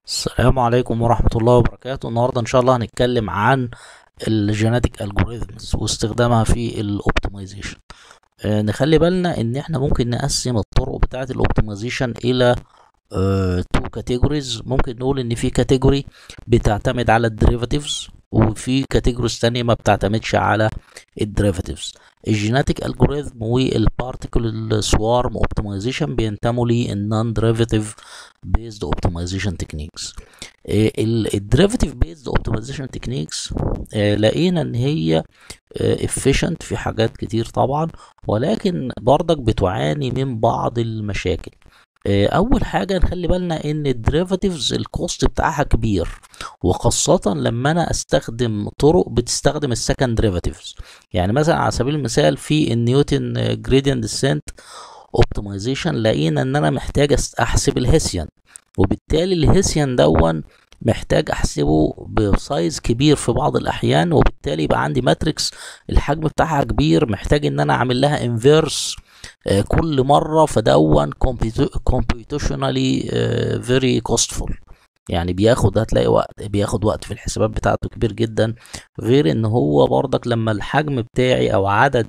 السلام عليكم ورحمة الله وبركاته النهاردة إن شاء الله هنتكلم عن الجيناتيك الجوريزمز واستخدامها في الاوبتمايزيشن نخلي بالنا ان احنا ممكن نقسم الطرق بتاعة الاوبتمايزيشن الى تو كاتيجوريز ممكن نقول ان في كاتيجوري بتعتمد على الديريفاتيفز وفي كاتيجوريز تانية ما بتعتمدش على الديريفاتيفز الجيناتيك الجوريزم والبارتيكل سوارم اوبتمايزيشن بينتموا للنون ديريفاتيف بيزد اوبتمايزيشن تكنيكس الديريفاتيف بيزد اوبتمايزيشن تكنيكس لقينا ان هي efficient في حاجات كتير طبعا ولكن برضك بتعاني من بعض المشاكل اول حاجه نخلي بالنا ان الديريفاتيفز الكوست بتاعها كبير وخاصه لما انا استخدم طرق بتستخدم السكند ديريفاتيفز يعني مثلا على سبيل المثال في النيوتن جريدينت ديسنت اوبتمايزيشن لقينا ان انا محتاج احسب الهيسيان وبالتالي الهيسيان دون محتاج احسبه بسايز كبير في بعض الاحيان وبالتالي يبقى عندي ماتريكس الحجم بتاعها كبير محتاج ان انا اعمل لها انفيرس كل مره فدون computationally very costful يعني بياخد هتلاقي وقت بياخد وقت في الحسابات بتاعته كبير جدا غير ان هو برضك لما الحجم بتاعي او عدد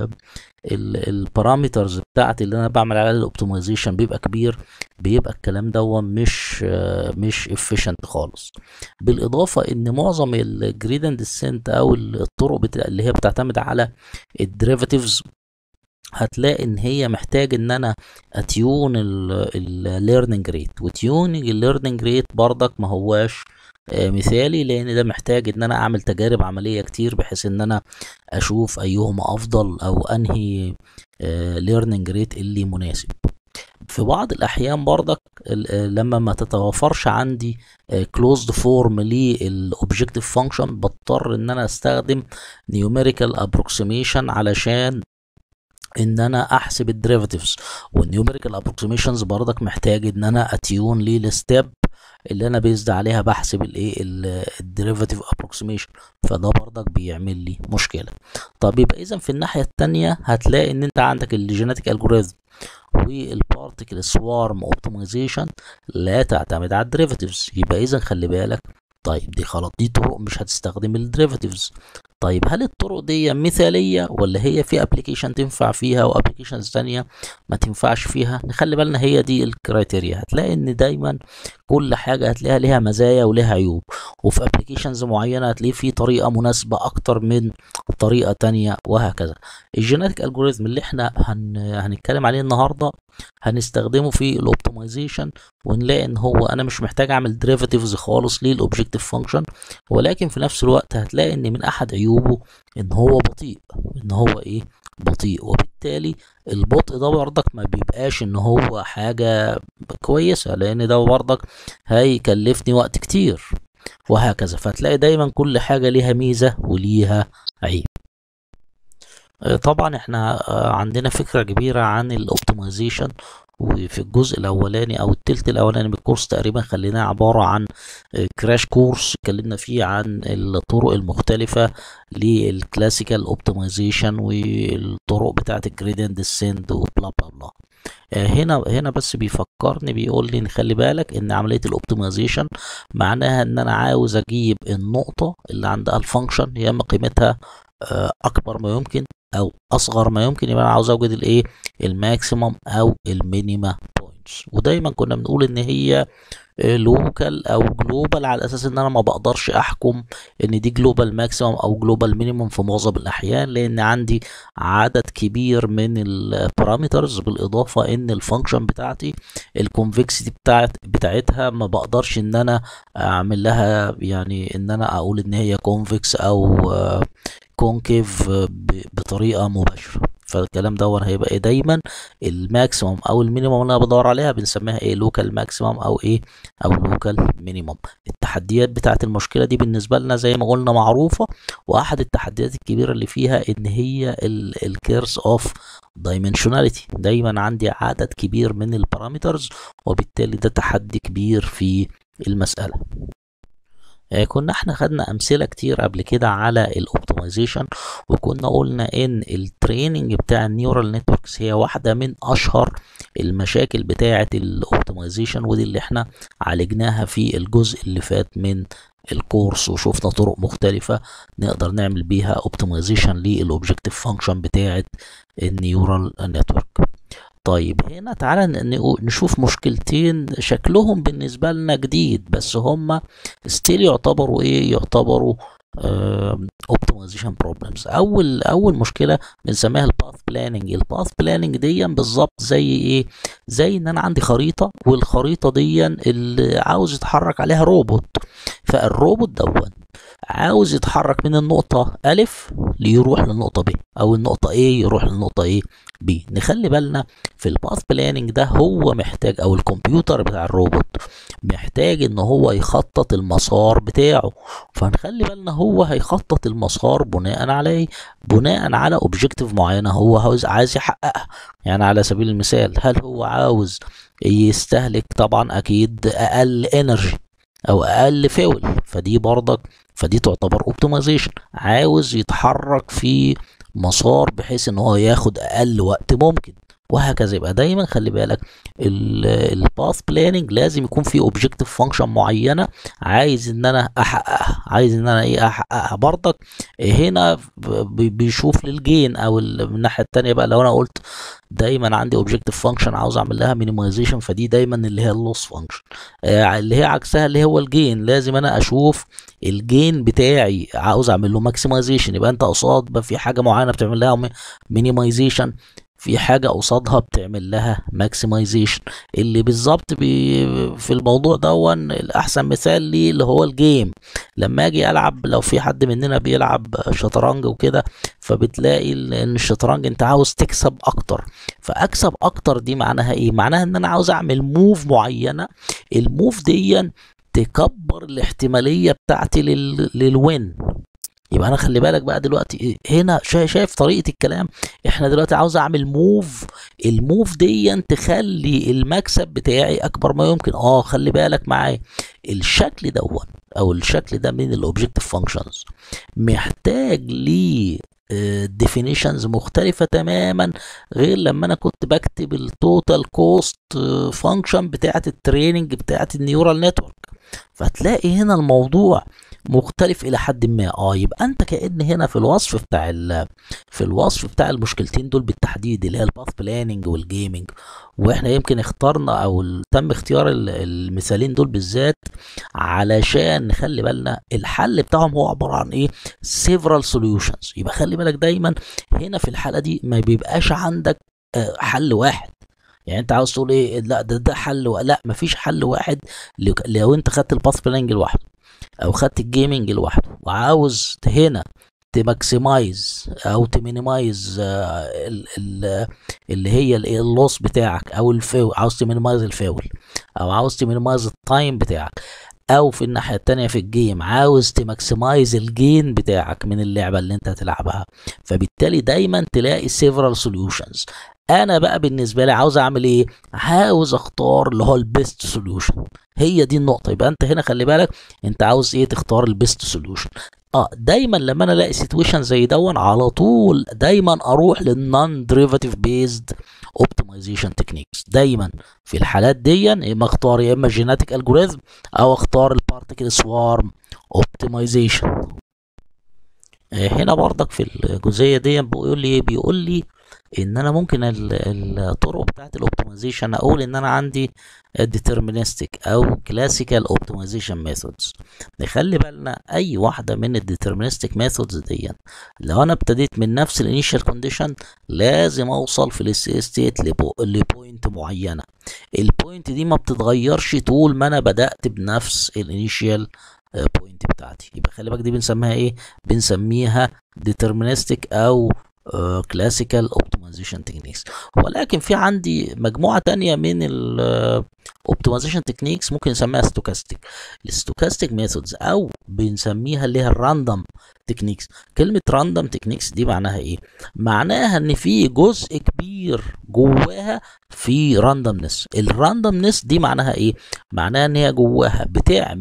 البارامترز بتاعتي اللي انا بعمل عليها الاوبتمايزيشن بيبقى كبير بيبقى الكلام ده مش مش efficient خالص بالاضافه ان معظم الجريدنت ديسنت او الطرق بتاع اللي هي بتعتمد على الديريفاتيفز هتلاقي ان هي محتاج ان انا اتيون الليرنينج ريت وتيوننج الليرنينج ريت برضك ما هواش مثالي لان ده محتاج ان انا اعمل تجارب عمليه كتير بحيث ان انا اشوف ايهما افضل او انهي ليرنينج ريت اللي مناسب في بعض الاحيان برضك لما ما تتوفرش عندي كلوزد فورم للاوبجكتيف فانكشن بضطر ان انا استخدم نيوميريكال ابروكسيميشن علشان ان انا احسب الديريفاتيفز والنيوميريكال ابروكسيميشنز برضك محتاج ان انا اتيون للستيب اللي انا بيزد عليها بحسب الايه الديريفاتيف ابروكسيميشن فده برضك بيعمل لي مشكله طب يبقى اذا في الناحيه الثانيه هتلاقي ان انت عندك الجينيتيك الجوريزم والبارتيكل سوارم اوبتمايزيشن لا تعتمد على الديريفاتيفز يبقى اذا خلي بالك طيب دي خلاص دي طرق مش هتستخدم الديريفاتيفز طيب هل الطرق دي مثالية ولا هي في ابلكيشن تنفع فيها وابلكيشنز تانية ما تنفعش فيها نخلي بالنا هي دي الكرايتيريا هتلاقي ان دايما كل حاجة هتلاقيها ليها مزايا وليها عيوب وفي ابلكيشنز معينة هتلاقي في طريقة مناسبة اكتر من طريقة تانية وهكذا الجيناتيك الجوريزم اللي احنا هن... هنتكلم عليه النهاردة هنستخدمه في الاوبتمايزيشن ونلاقي ان هو انا مش محتاج اعمل ديريفاتيفز خالص للاوبجكتيف فانكشن ولكن في نفس الوقت هتلاقي ان من احد عيوبه ان هو بطيء ان هو ايه بطيء وبالتالي البطء ده برضك ما بيبقاش ان هو حاجة كويسة لان ده برضك هيكلفني وقت كتير وهكذا فتلاقي دايما كل حاجة ليها ميزة وليها عيب طبعا احنا عندنا فكرة كبيرة عن الاوبتمايزيشن وفي الجزء الاولاني او التلت الاولاني من الكورس تقريبا خليناه عبارة عن كراش كورس اتكلمنا فيه عن الطرق المختلفة للكلاسيكال اوبتمايزيشن والطرق بتاعة الجريدينت ديسنت وبلا بلا بلا هنا هنا بس بيفكرني بيقول لي نخلي بالك ان عمليه الاوبتمايزيشن معناها ان انا عاوز اجيب النقطه اللي عندها الفانكشن يا اما قيمتها اكبر ما يمكن او اصغر ما يمكن يبقى انا عاوز اوجد الايه الماكسيمم او المينيما بوينتس ودايما كنا بنقول ان هي لوكال او جلوبال على اساس ان انا ما بقدرش احكم ان دي جلوبال ماكسيمم او جلوبال مينيمم في معظم الاحيان لان عندي عدد كبير من البارامترز بالاضافه ان الفانكشن بتاعتي الكونفكسيتي بتاعت بتاعتها ما بقدرش ان انا اعمل لها يعني ان انا اقول ان هي كونفكس او كونكيف بطريقه مباشره فالكلام ده هيبقى ايه دايما الماكسيمم او المينيمم اللي انا بدور عليها بنسميها ايه لوكال ماكسيمم او ايه او لوكال مينيمم التحديات بتاعت المشكله دي بالنسبه لنا زي ما قلنا معروفه واحد التحديات الكبيره اللي فيها ان هي الكيرس اوف دايمنشناليتي دايما عندي عدد كبير من البارامترز وبالتالي ده تحدي كبير في المساله آه، كنا احنا خدنا امثله كتير قبل كده على الاوبتمايزيشن وكنا قلنا ان التريننج بتاع النيورال نتوركس هي واحده من اشهر المشاكل بتاعه الاوبتمايزيشن ودي اللي احنا عالجناها في الجزء اللي فات من الكورس وشوفنا طرق مختلفة نقدر نعمل بيها اوبتمايزيشن للاوبجكتيف فانكشن بتاعة النيورال نتورك طيب هنا تعالى نشوف مشكلتين شكلهم بالنسبة لنا جديد بس هما ستيل يعتبروا ايه يعتبروا اوبتمايزيشن بروبلمز اول اول مشكله بنسميها الباث بلاننج الباث بلاننج دي بالظبط زي ايه زي ان انا عندي خريطه والخريطه دي اللي عاوز يتحرك عليها روبوت فالروبوت دون عاوز يتحرك من النقطة ألف ليروح للنقطة ب أو النقطة A يروح للنقطة إيه B نخلي بالنا في الباث بلاننج ده هو محتاج أو الكمبيوتر بتاع الروبوت محتاج إن هو يخطط المسار بتاعه فنخلي بالنا هو هيخطط المسار بناء على إيه؟ بناء على أوبجيكتيف معينة هو عاوز عايز يحققها يعني على سبيل المثال هل هو عاوز يستهلك طبعا أكيد أقل انرجي او اقل فاول فدي برضك فدي تعتبر اوبتمايزيشن عاوز يتحرك في مسار بحيث ان هو ياخد اقل وقت ممكن وهكذا يبقى دايما خلي بالك الباث بلاننج لازم يكون في اوبجكتيف فانكشن معينه عايز ان انا احققها عايز ان انا ايه احققها برضك هنا بيشوف للجين او من الناحيه الثانيه بقى لو انا قلت دايما عندي اوبجكتيف فانكشن عاوز اعمل لها مينيمايزيشن فدي دايما اللي هي اللوس فانكشن آه اللي هي عكسها اللي هو الجين لازم انا اشوف الجين بتاعي عاوز اعمل له ماكسمايزيشن يبقى انت قصاد في حاجه معينه بتعمل لها مينيمايزيشن في حاجة قصادها بتعمل لها ماكسمايزيشن اللي بالظبط في الموضوع دون الأحسن مثال ليه اللي هو الجيم لما أجي ألعب لو في حد مننا بيلعب شطرنج وكده فبتلاقي إن الشطرنج أنت عاوز تكسب أكتر فأكسب أكتر دي معناها إيه؟ معناها إن أنا عاوز أعمل موف معينة الموف دي تكبر الاحتمالية بتاعتي لل... للوين يبقى انا خلي بالك بقى دلوقتي هنا شايف طريقه الكلام احنا دلوقتي عاوز اعمل موف الموف دي تخلي المكسب بتاعي اكبر ما يمكن اه خلي بالك معايا الشكل دون او الشكل ده من الاوبجكتيف فانكشنز محتاج ليه ديفينيشنز مختلفة تماما غير لما انا كنت بكتب التوتال كوست فانكشن بتاعت التريننج بتاعت النيورال نتورك فتلاقي هنا الموضوع مختلف الى حد ما اه يبقى انت كان هنا في الوصف بتاع في الوصف بتاع المشكلتين دول بالتحديد اللي هي الباث بلاننج والجيمنج واحنا يمكن اخترنا او تم اختيار المثالين دول بالذات علشان نخلي بالنا الحل بتاعهم هو عباره عن ايه several solutions يبقى خلي بالك دايما هنا في الحاله دي ما بيبقاش عندك حل واحد يعني انت عاوز تقول ايه لا ده ده حل و... لا مفيش حل واحد لو انت خدت الباث بلاننج لوحده او خدت الجيمنج لوحده وعاوز هنا تماكسمايز او تمينيمايز اللي هي اللوس بتاعك او الفاول عاوز تمينيمايز الفاول او عاوز تمينيمايز التايم بتاعك او في الناحيه التانية في الجيم عاوز تماكسمايز الجين بتاعك من اللعبه اللي انت هتلعبها فبالتالي دايما تلاقي several solutions انا بقى بالنسبه لي عاوز اعمل ايه عاوز اختار اللي هو البيست سوليوشن هي دي النقطه يبقى انت هنا خلي بالك انت عاوز ايه تختار البيست سوليوشن اه دايما لما انا الاقي سيتويشن زي دون على طول دايما اروح للنون ديريفاتيف بيزد اوبتمايزيشن تكنيكس دايما في الحالات دي يا اما اختار يا اما جيناتيك الجوريزم او اختار البارتيكل سوارم اوبتمايزيشن هنا برضك في الجزئيه دي بيقول لي بيقول لي ان انا ممكن الطرق بتاعت الاوبتمايزيشن اقول ان انا عندي deterministic او classical optimization methods نخلي بالنا اي واحده من الديترمينستيك ميثودز دي لو انا ابتديت من نفس الانيشال كونديشن لازم اوصل في الاس ستيت لبوينت معينه البوينت دي ما بتتغيرش طول ما انا بدات بنفس الانيشال بوينت بتاعتي يبقى خلي بالك دي بنسميها ايه بنسميها deterministic او كلاسيكال اوبتمايزيشن تكنيكس ولكن في عندي مجموعه تانية من الاوبتمايزيشن تكنيكس ممكن نسميها ستوكاستيك الستوكاستيك ميثودز او بنسميها اللي هي الراندوم تكنيكس كلمه راندوم تكنيكس دي معناها ايه معناها ان في جزء كبير جواها في راندومنس الراندومنس دي معناها ايه معناها ان هي جواها بتعمل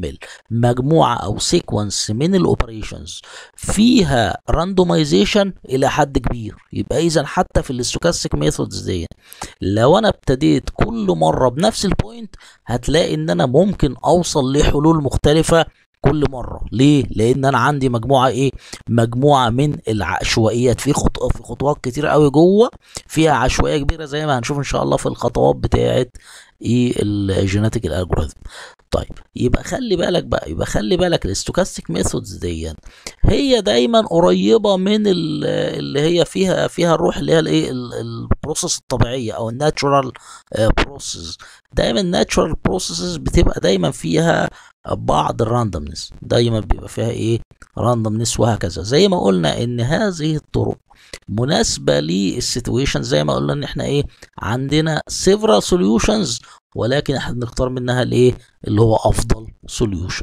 مجموعه او سيكونس من الاوبريشنز فيها راندومايزيشن الى حد كبير يبقى اذا حتى في الاستوكاستيك ميثودز دي لو انا ابتديت كل مره بنفس البوينت هتلاقي ان انا ممكن اوصل لحلول مختلفه كل مره ليه لان انا عندي مجموعه ايه مجموعه من العشوائيات في خط... في خطوات كتير قوي جوه فيها عشوائيه كبيره زي ما هنشوف ان شاء الله في الخطوات بتاعه ايه الجينيتيك الالجوريثم طيب يبقى خلي بالك بقى يبقى خلي بالك الاستوكاستيك ميثودز دي هي دايما قريبه من اللي هي فيها فيها الروح اللي هي الايه البروسيس الطبيعيه او الناتشورال بروسيس دايما الناتشورال بروسيسز بتبقى دايما فيها بعض الراندومنس دايما بيبقى فيها ايه راندومنس وهكذا زي ما قلنا ان هذه الطرق مناسبه للسيتويشن زي ما قلنا ان احنا ايه عندنا several solutions ولكن احنا بنختار منها الايه اللي هو افضل سوليوشن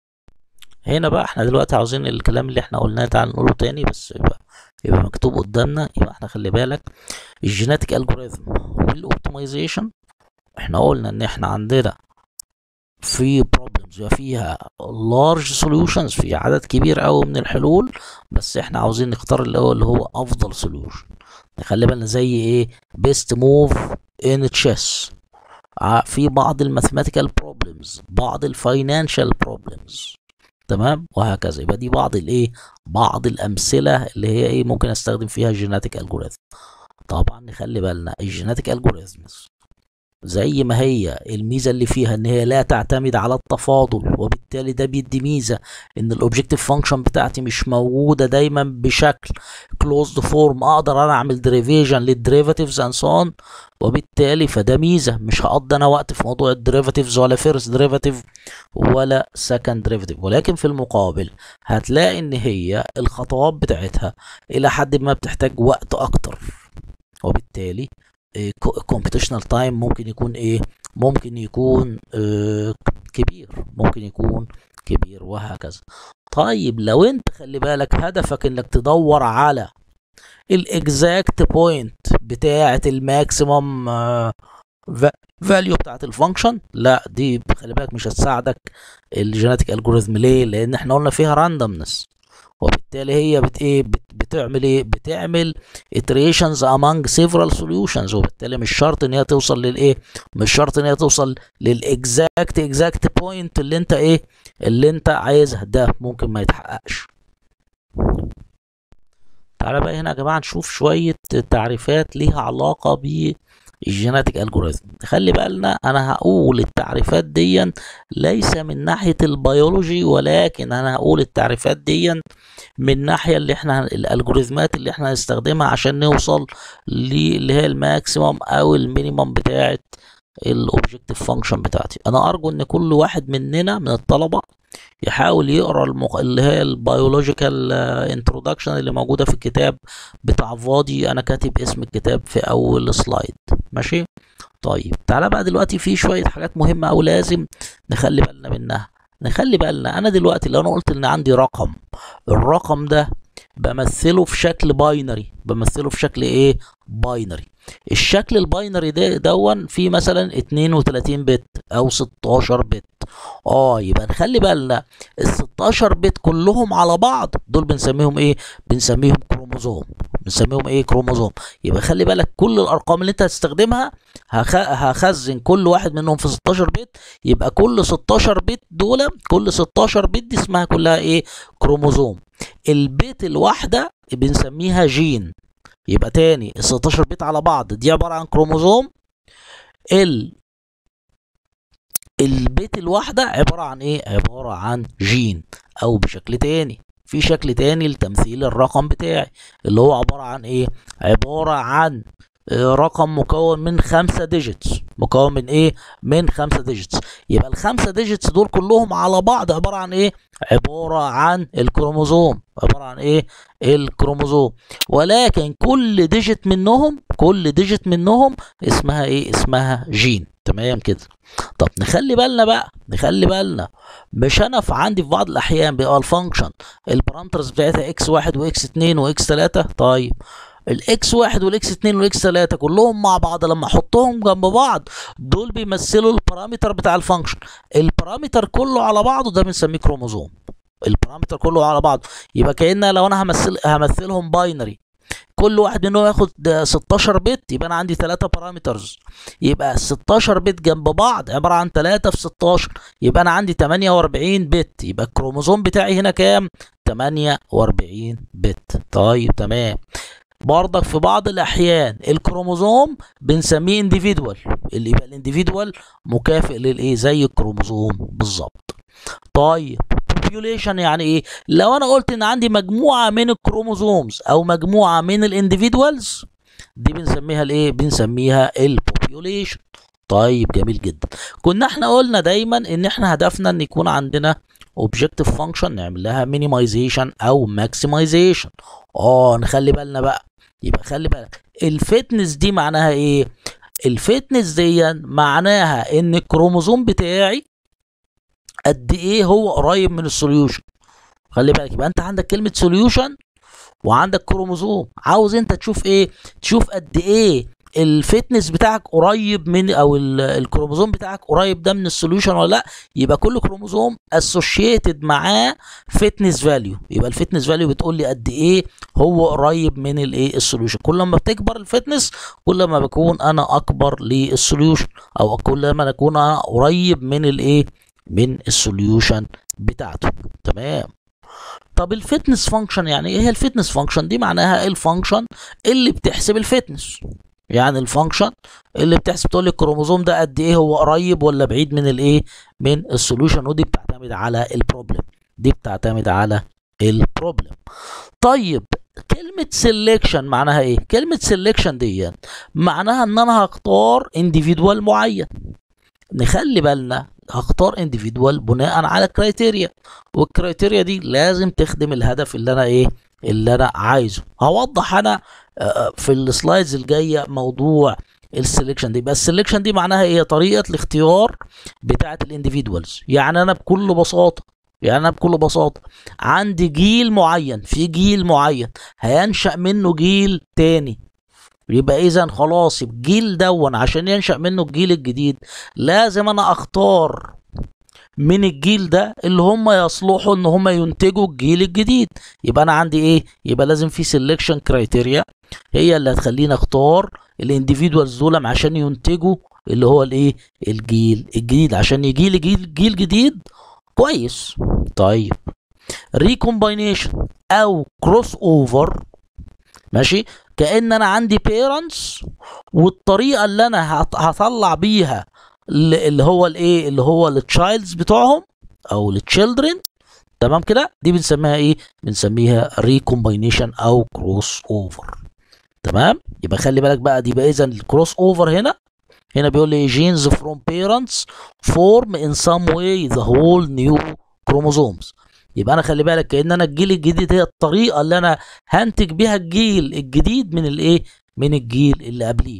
هنا بقى احنا دلوقتي عاوزين الكلام اللي احنا قلناه تعال نقوله تاني بس يبقى يبقى مكتوب قدامنا يبقى احنا خلي بالك الجيناتيك الجوريزم والاوبتمايزيشن احنا قلنا ان احنا عندنا في بروبلمز فيها large solutions في عدد كبير قوي من الحلول بس احنا عاوزين نختار اللي هو اللي هو افضل سوليوشن نخلي بالنا زي ايه best move in chess في بعض الماثيماتيكال بروبلمز بعض الفاينانشال بروبلمز تمام وهكذا يبقى دي بعض الايه بعض الامثله اللي هي ايه ممكن استخدم فيها الجيناتيك الجوريثم طبعا نخلي بالنا الجيناتيك الجوريثمز زي ما هي الميزه اللي فيها ان هي لا تعتمد على التفاضل وبالتالي ده بيدي ميزه ان الاوبجكتيف فانكشن بتاعتي مش موجوده دايما بشكل كلوزد فورم اقدر انا اعمل ديريفيشن للديريفاتيفز اند سو اون وبالتالي فده ميزه مش هقضي انا وقت في موضوع الديريفاتيفز ولا فيرست ديريفاتيف ولا سكند ديريفاتيف ولكن في المقابل هتلاقي ان هي الخطوات بتاعتها الى حد ما بتحتاج وقت اكتر وبالتالي كومبيتيشنال تايم ممكن يكون ايه ممكن يكون آه كبير ممكن يكون كبير وهكذا طيب لو انت خلي بالك هدفك انك تدور على الاكزاكت بوينت بتاعه الماكسيمم فاليو بتاعه الفانكشن لا دي خلي بالك مش هتساعدك الجينيتيك الجوريزم ليه لان احنا قلنا فيها راندومنس وبالتالي هي بت ايه بت بتعمل ايه بتعمل iterations among several solutions وبالتالي مش شرط ان هي توصل للايه مش شرط ان هي توصل للاكزاكت اكزاكت بوينت اللي انت ايه اللي انت عايزها ده ممكن ما يتحققش تعالى بقى هنا يا جماعه نشوف شويه تعريفات ليها علاقه ب الجيناتيك الجوريزم خلي بالنا انا هقول التعريفات دي ليس من ناحيه البيولوجي ولكن انا هقول التعريفات دي من ناحيه اللي احنا الالجوريزمات اللي احنا هنستخدمها عشان نوصل اللي هي الماكسيمم او المينيمم بتاعه الاوبجكتيف فانكشن بتاعتي انا ارجو ان كل واحد مننا من الطلبه يحاول يقرا المق... اللي هي البيولوجيكال انترودكشن اللي موجوده في الكتاب بتاع فاضي انا كاتب اسم الكتاب في اول سلايد ماشي طيب تعالى بقى دلوقتي في شويه حاجات مهمه او لازم نخلي بالنا منها نخلي بالنا انا دلوقتي لو انا قلت ان عندي رقم الرقم ده بمثله في شكل باينري بمثله في شكل ايه باينري الشكل الباينري ده دون فيه مثلا 32 بت او 16 بت اه يبقى نخلي بالنا ال 16 بت كلهم على بعض دول بنسميهم ايه بنسميهم كروموزوم بنسميهم ايه كروموزوم يبقى خلي بالك كل الارقام اللي انت هتستخدمها هخ... هخزن كل واحد منهم في 16 بت يبقى كل 16 بت دول كل 16 بت دي اسمها كلها ايه كروموزوم البيت الواحده بنسميها جين يبقى تاني ال 16 بيت على بعض دي عباره عن كروموزوم ال البيت الواحدة عبارة عن ايه؟ عبارة عن جين او بشكل تاني في شكل تاني لتمثيل الرقم بتاعي اللي هو عبارة عن ايه؟ عبارة عن رقم مكون من خمسة ديجيتس مكون من ايه من خمسة ديجيتس يبقى الخمسة ديجيتس دول كلهم على بعض عبارة عن ايه عبارة عن الكروموزوم عبارة عن ايه الكروموزوم ولكن كل ديجيت منهم كل ديجيت منهم اسمها ايه اسمها جين تمام كده طب نخلي بالنا بقى نخلي بالنا مش انا في عندي في بعض الاحيان بيبقى الفانكشن البارامترز بتاعتها اكس واحد واكس اتنين واكس تلاتة طيب الاكس واحد والاكس اتنين والاكس تلاتة كلهم مع بعض لما احطهم جنب بعض دول بيمثلوا البارامتر بتاع الفانكشن البارامتر كله على بعضه ده بنسميه كروموزوم البارامتر كله على بعضه يبقى كأن لو انا همثل همثلهم باينري كل واحد منهم ياخد 16 بت يبقى انا عندي 3 بارامترز يبقى 16 بت جنب بعض عباره عن 3 في 16 يبقى انا عندي 48 بت يبقى الكروموزوم بتاعي هنا كام 48 بت طيب تمام برضك في بعض الاحيان الكروموزوم بنسميه انديفيدوال اللي يبقى الانديفيدوال مكافئ للايه زي الكروموزوم بالظبط طيب population يعني ايه لو انا قلت ان عندي مجموعه من الكروموزومز او مجموعه من الانديفيدوالز دي بنسميها الايه بنسميها البوبيوليشن طيب جميل جدا كنا احنا قلنا دايما ان احنا هدفنا ان يكون عندنا objective function نعمل لها minimization او maximization اه نخلي بالنا بقى يبقى خلي بالك الفتنس دي معناها ايه الفتنس دي معناها ان الكروموزوم بتاعي قد ايه هو قريب من السوليوشن خلي بالك يبقى انت عندك كلمه سوليوشن وعندك كروموزوم عاوز انت تشوف ايه تشوف قد ايه الفتنس بتاعك قريب من او الكروموزوم بتاعك قريب ده من السوليوشن ولا لا يبقى كل كروموزوم اسوشيتد معاه فتنس فاليو يبقى الفتنس فاليو بتقول لي قد ايه هو قريب من الايه السوليوشن كل ما بتكبر الفتنس كل ما بكون انا اكبر للسوليوشن او كل ما اكون انا قريب من الايه من السوليوشن بتاعته تمام طب الفتنس فانكشن يعني ايه هي الفتنس فانكشن دي معناها الفانكشن اللي بتحسب الفتنس يعني الفانكشن اللي بتحسب تقول لي الكروموزوم ده قد ايه هو قريب ولا بعيد من الايه من السوليوشن ودي بتعتمد على البروبلم دي بتعتمد على البروبلم طيب كلمة سيلكشن معناها ايه؟ كلمة سيلكشن دي معناها ان انا هختار انديفيدوال معين نخلي بالنا هختار انديفيدوال بناء على كرايتيريا والكرايتيريا دي لازم تخدم الهدف اللي انا ايه اللي انا عايزه هوضح انا في السلايدز الجايه موضوع السلكشن دي بس السلكشن دي معناها ايه طريقه الاختيار بتاعه الانديفيدوالز يعني انا بكل بساطه يعني انا بكل بساطه عندي جيل معين في جيل معين هينشا منه جيل تاني يبقى اذا خلاص الجيل دون عشان ينشا منه الجيل الجديد لازم انا اختار من الجيل ده اللي هم يصلحوا ان هم ينتجوا الجيل الجديد يبقى انا عندي ايه يبقى لازم في سيلكشن كرايتيريا هي اللي هتخليني اختار الانديفيدوالز دول عشان ينتجوا اللي هو الايه الجيل الجديد عشان يجي لي جيل جيل جديد كويس طيب ريكومباينيشن او كروس اوفر ماشي كان انا عندي بيرنتس والطريقه اللي انا هطلع بيها اللي هو الايه اللي هو التشايلدز بتوعهم او التشيلدرن تمام كده دي بنسميها ايه بنسميها ريكومباينيشن او كروس اوفر تمام يبقى خلي بالك بقى دي بقى اذا الكروس اوفر هنا هنا بيقول لي genes from parents form in some way the whole new chromosomes يبقى انا خلي بالك كان انا الجيل الجديد هي الطريقه اللي انا هنتج بيها الجيل الجديد من الايه من الجيل اللي قبليه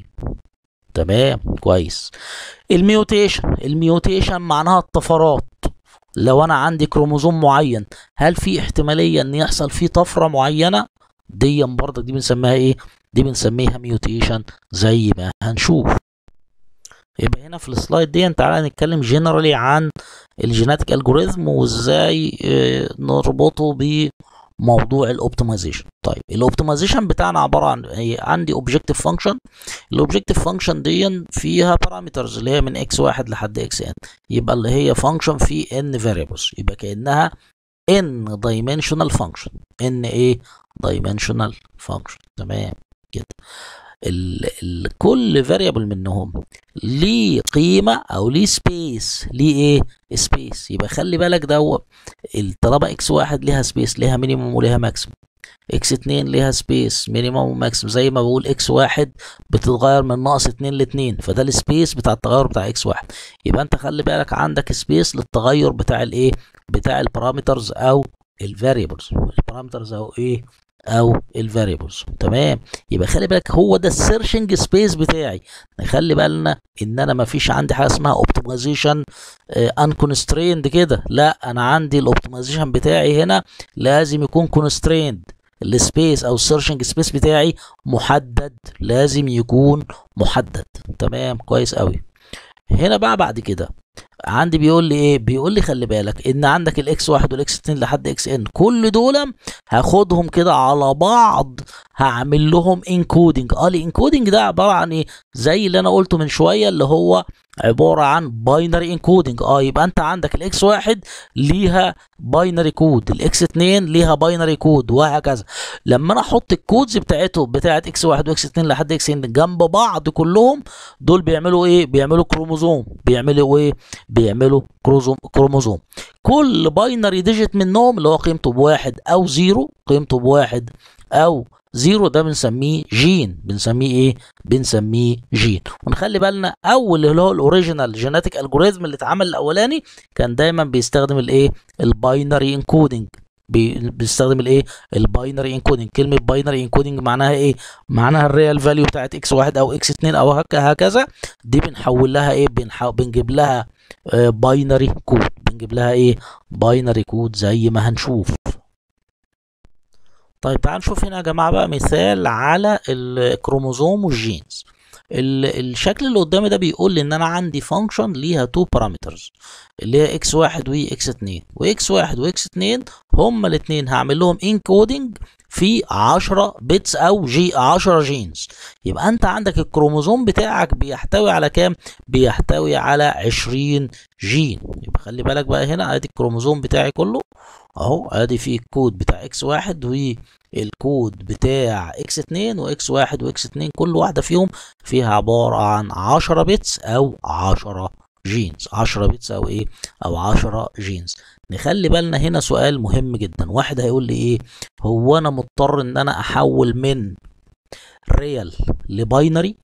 تمام كويس الميوتيشن الميوتيشن معناها الطفرات لو انا عندي كروموزوم معين هل في احتماليه ان يحصل فيه طفره معينه دي برضك دي بنسميها ايه دي بنسميها ميوتيشن زي ما هنشوف يبقى هنا في السلايد دي تعالى نتكلم جنرالي عن الجيناتيك الجوريزم وازاي نربطه بموضوع الاوبتمايزيشن طيب الاوبتمايزيشن بتاعنا عباره عن هي عندي اوبجكتيف فانكشن الاوبجكتيف فانكشن دي فيها بارامترز اللي هي من اكس واحد لحد اكس ان يبقى اللي هي فانكشن في ان فاريبلز يبقى كانها ان دايمنشنال فانكشن ان ايه دايمنشنال فانكشن تمام كده ال ال كل فاريبل منهم ليه قيمه او ليه سبيس ليه ايه سبيس يبقى خلي بالك ده طالما اكس واحد ليها سبيس ليها مينيموم وليها ماكسيموم اكس اتنين ليها سبيس مينيموم وماكسيموم زي ما بقول اكس واحد بتتغير من ناقص اتنين لاتنين فده السبيس بتاع التغير بتاع اكس واحد يبقى انت خلي بالك عندك سبيس للتغير بتاع الايه بتاع البارامترز او الفاريبلز البارامترز او ايه او الفاريبلز تمام يبقى خلي بالك هو ده السيرشنج سبيس بتاعي نخلي بالنا ان انا ما فيش عندي حاجه اسمها اوبتمايزيشن انكونستريند كده لا انا عندي الاوبتمايزيشن بتاعي هنا لازم يكون كونستريند السبيس او السيرشنج سبيس بتاعي محدد لازم يكون محدد تمام كويس قوي هنا بقى بعد كده عندي بيقول لي ايه بيقول لي خلي بالك ان عندك الاكس واحد والاكس اتنين لحد اكس ان كل دول هاخدهم كده على بعض هعمل لهم انكودنج اه الانكودنج ده عباره عن ايه زي اللي انا قلته من شويه اللي هو عباره عن باينري انكودنج اه يبقى انت عندك الاكس واحد ليها باينري كود الاكس اتنين ليها باينري كود وهكذا لما انا احط الكودز بتاعتهم بتاعت اكس واحد واكس اتنين لحد اكس ان جنب بعض كلهم دول بيعملوا ايه بيعملوا كروموزوم بيعملوا ايه بيعملوا كروزوم كروموزوم كل باينري ديجيت منهم اللي هو قيمته بواحد او زيرو قيمته بواحد او زيرو ده بنسميه جين بنسميه ايه بنسميه جين ونخلي بالنا اول اللي هو الاوريجينال جيناتيك الجوريزم اللي اتعمل الاولاني كان دايما بيستخدم الايه الباينري انكودنج بيستخدم الايه الباينري انكودنج كلمه باينري انكودنج معناها ايه معناها الريال فاليو بتاعت اكس واحد او اكس اتنين او هكذا دي بنحول لها ايه بنحو... بنجيب لها باينري كود بنجيب لها ايه باينري كود زي ما هنشوف طيب تعال نشوف هنا يا جماعه بقى مثال على الكروموزوم والجينز الشكل اللي قدامي ده بيقول لي ان انا عندي فانكشن ليها تو بارامترز اللي هي اكس واحد واكس اتنين واكس واحد واكس اتنين هما الاتنين هعمل لهم انكودنج في 10 بيتس او جي 10 جينز يبقى انت عندك الكروموزوم بتاعك بيحتوي على كام بيحتوي على 20 جين يبقى خلي بالك بقى هنا ادي الكروموزوم بتاعي كله اهو ادي فيه الكود بتاع اكس واحد والكود بتاع اكس اتنين واكس واحد واكس اتنين كل واحدة فيهم فيها عبارة عن 10 بيتس او 10 جينز 10 بيتس او ايه او 10 جينز نخلي بالنا هنا سؤال مهم جدا واحد هيقول لي ايه هو انا مضطر ان انا احول من ريال لباينري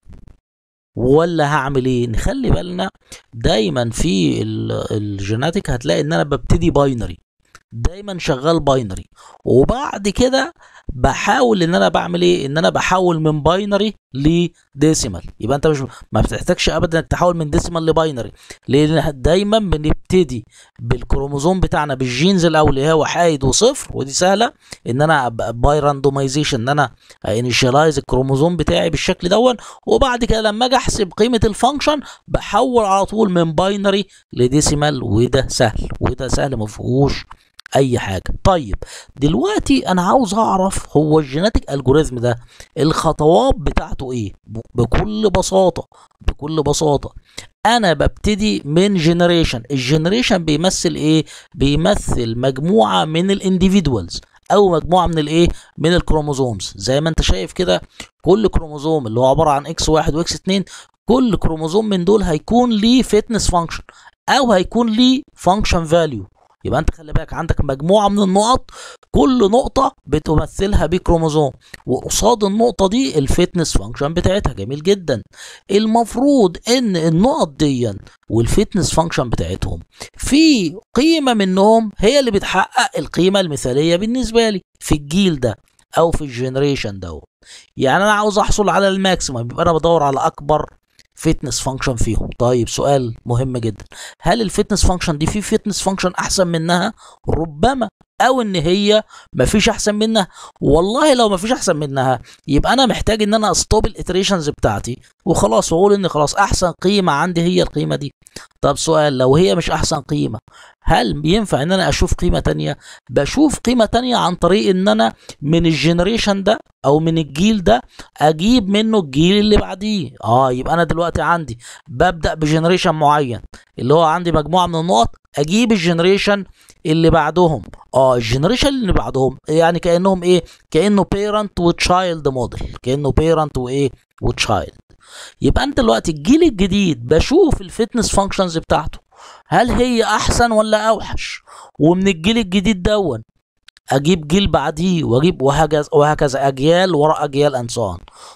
ولا هعمل ايه نخلي بالنا دايما في الجيناتيك هتلاقي ان انا ببتدي باينري دايما شغال باينري وبعد كده بحاول ان انا بعمل ايه ان انا بحول من باينري لديسيمال يبقى انت مش ما بتحتاجش ابدا انك تحول من ديسيمال لباينري لان دايما بنبتدي بالكروموزوم بتاعنا بالجينز الاول اللي هو حايد وصفر ودي سهله ان انا باي راندومايزيشن ان انا انيشالايز الكروموزوم بتاعي بالشكل دون وبعد كده لما اجي احسب قيمه الفانكشن بحول على طول من باينري لديسيمال وده سهل وده سهل ما فيهوش اي حاجه طيب دلوقتي انا عاوز اعرف هو الجيناتيك الجوريزم ده الخطوات بتاعته ايه بكل بساطه بكل بساطه انا ببتدي من جنريشن الجنريشن بيمثل ايه بيمثل مجموعه من الانديفيدوالز او مجموعه من الايه من الكروموزومز زي ما انت شايف كده كل كروموزوم اللي هو عباره عن اكس واحد واكس اتنين كل كروموزوم من دول هيكون ليه فيتنس فانكشن او هيكون ليه فانكشن فاليو يبقى انت خلي بالك عندك مجموعه من النقط كل نقطه بتمثلها بكروموزوم وقصاد النقطه دي الفيتنس فانكشن بتاعتها جميل جدا المفروض ان النقط دي والفيتنس فانكشن بتاعتهم في قيمه منهم هي اللي بتحقق القيمه المثاليه بالنسبه لي في الجيل ده او في الجنريشن ده يعني انا عاوز احصل على الماكسيمم يبقى انا بدور على اكبر فيتنس فانكشن فيهم طيب سؤال مهم جدا هل الفيتنس فانكشن دي في فيتنس فانكشن احسن منها ربما او ان هي مفيش احسن منها والله لو مفيش احسن منها يبقى انا محتاج ان انا استوب الاتريشنز بتاعتي وخلاص واقول ان خلاص احسن قيمه عندي هي القيمه دي طب سؤال لو هي مش احسن قيمه هل ينفع ان انا اشوف قيمه تانية بشوف قيمه تانية عن طريق ان انا من الجنريشن ده او من الجيل ده اجيب منه الجيل اللي بعديه اه يبقى انا دلوقتي عندي ببدا بجنريشن معين اللي هو عندي مجموعه من النقط اجيب الجنريشن اللي بعدهم اه الجنريشن اللي بعدهم يعني كانهم ايه كانه بيرنت وتشايلد موديل كانه بيرنت وايه وتشايلد يبقى انت دلوقتي الجيل الجديد بشوف الفيتنس فانكشنز بتاعته هل هي احسن ولا اوحش ومن الجيل الجديد دون اجيب جيل بعديه واجيب وهكذا وهكذا اجيال ورا اجيال انسان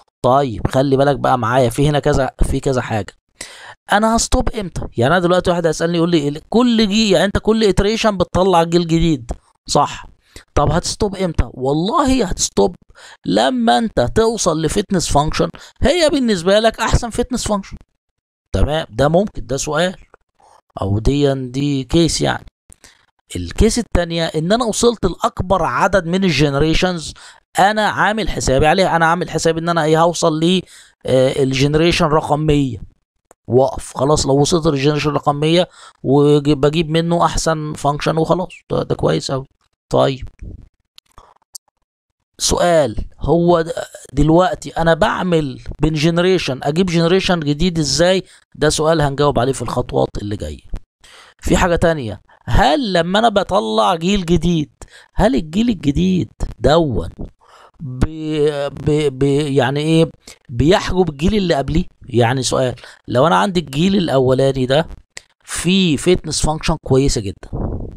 طيب خلي بالك بقى معايا في هنا كذا في كذا حاجه انا هستوب امتى يعني انا دلوقتي واحد هيسالني يقول لي كل جي يعني انت كل اتريشن بتطلع جيل جديد صح طب هتستوب امتى والله هتستوب لما انت توصل لفتنس فانكشن هي بالنسبه لك احسن فتنس فانكشن تمام ده ممكن ده سؤال او دي دي كيس يعني الكيس التانية ان انا وصلت لاكبر عدد من الجنريشنز انا عامل حسابي عليها انا عامل حسابي ان انا ايه هوصل ل الجنريشن رقم 100 واقف خلاص لو وصلت للجنريشن رقم 100 وبجيب منه احسن فانكشن وخلاص ده, ده كويس قوي طيب سؤال هو دلوقتي انا بعمل بين جنريشن اجيب جنريشن جديد ازاي ده سؤال هنجاوب عليه في الخطوات اللي جايه في حاجه تانية هل لما انا بطلع جيل جديد هل الجيل الجديد دون بي بي بي يعني ايه بيحجب الجيل اللي قبليه يعني سؤال لو انا عندي الجيل الاولاني ده فيه فيتنس فانكشن كويسه جدا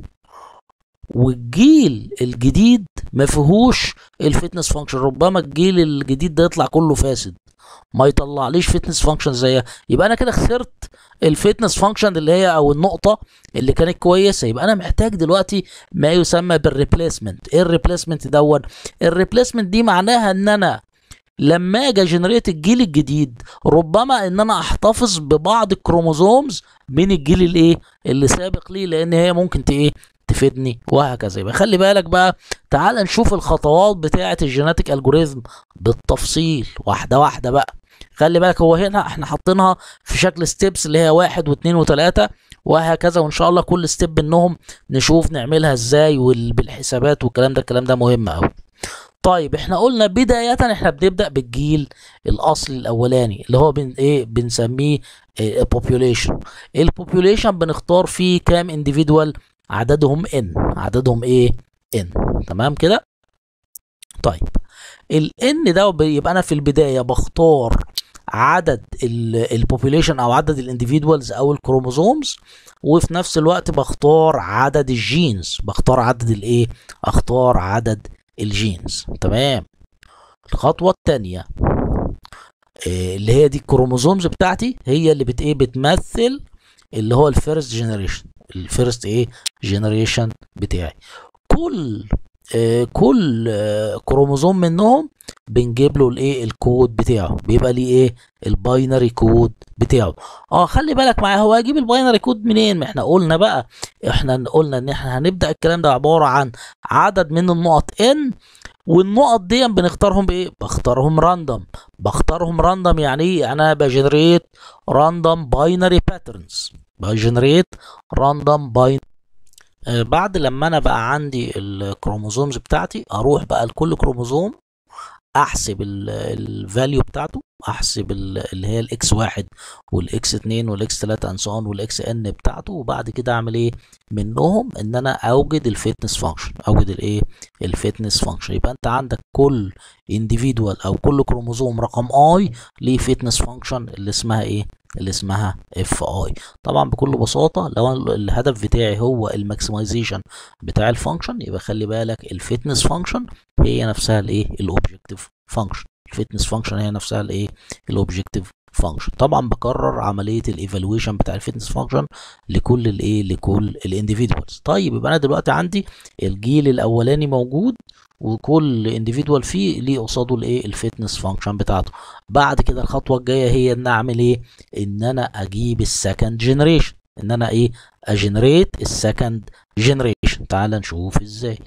والجيل الجديد ما فيهوش الفيتنس فانكشن ربما الجيل الجديد ده يطلع كله فاسد ما يطلعليش فيتنس فانكشن زيها يبقى انا كده خسرت الفيتنس فانكشن اللي هي او النقطه اللي كانت كويسه يبقى انا محتاج دلوقتي ما يسمى بالريبليسمنت ايه الريبليسمنت دون الريبليسمنت دي معناها ان انا لما اجي جنريت الجيل الجديد ربما ان انا احتفظ ببعض الكروموزومز من الجيل الايه اللي سابق ليه لان هي ممكن ايه تفيدني وهكذا يبقى خلي بالك بقى تعال نشوف الخطوات بتاعه الجيناتيك الجوريزم بالتفصيل واحده واحده بقى خلي بالك هو هنا احنا حاطينها في شكل ستيبس اللي هي واحد واثنين وثلاثة وهكذا وان شاء الله كل ستيب منهم نشوف نعملها ازاي بالحسابات والكلام ده الكلام ده مهم قوي طيب احنا قلنا بداية احنا بنبدأ بالجيل الاصلي الاولاني اللي هو بن ايه بنسميه population البوبيوليشن بنختار فيه كام individual عددهم ان عددهم ايه ان تمام كده طيب الان ده يبقى انا في البدايه بختار عدد البوبوليشن او عدد الانديفيدوالز او الكروموزومز وفي نفس الوقت بختار عدد الجينز بختار عدد الايه اختار عدد الجينز تمام الخطوه الثانيه اللي هي دي الكروموزومز بتاعتي هي اللي بت ايه بتمثل اللي هو الفيرست جنريشن الفيرست ايه جنريشن بتاعي كل آه كل آه كروموزوم منهم بنجيب له الايه الكود بتاعه بيبقى ليه ايه الباينري كود بتاعه اه خلي بالك معايا هو هجيب الباينري كود منين ما احنا قلنا بقى احنا قلنا ان احنا هنبدا الكلام ده عباره عن عدد من النقط ان والنقط دي بنختارهم بايه بختارهم راندوم بختارهم راندوم يعني ايه انا بجنريت راندوم باينري باترنز بجنريت راندوم باين آه بعد لما انا بقى عندي الكروموزومز بتاعتي اروح بقى لكل كروموزوم احسب الفاليو بتاعته احسب اللي هي الاكس واحد والاكس اتنين والاكس تلاتة انسون والاكس ان بتاعته وبعد كده اعمل ايه منهم ان انا اوجد الفيتنس فانكشن اوجد الايه الفيتنس فانكشن يبقى انت عندك كل انديفيدوال او كل كروموزوم رقم اي ليه فيتنس فانكشن اللي اسمها ايه اللي اسمها اف اي طبعا بكل بساطه لو الهدف بتاعي هو الماكسمايزيشن بتاع الفانكشن يبقى خلي بالك الفيتنس فانكشن هي نفسها الايه الاوبجكتيف فانكشن الفيتنس فانكشن هي نفسها الايه الاوبجكتيف فانكشن طبعا بكرر عمليه الايفالويشن بتاع الفيتنس فانكشن لكل الايه لكل الانديفيدوالز طيب يبقى انا دلوقتي عندي الجيل الاولاني موجود وكل انديفيدوال فيه ليه قصاده الايه الفيتنس فانكشن بتاعته بعد كده الخطوه الجايه هي ان اعمل ايه ان انا اجيب السكند جنريشن ان انا ايه اجنريت السكند جنريشن تعال نشوف ازاي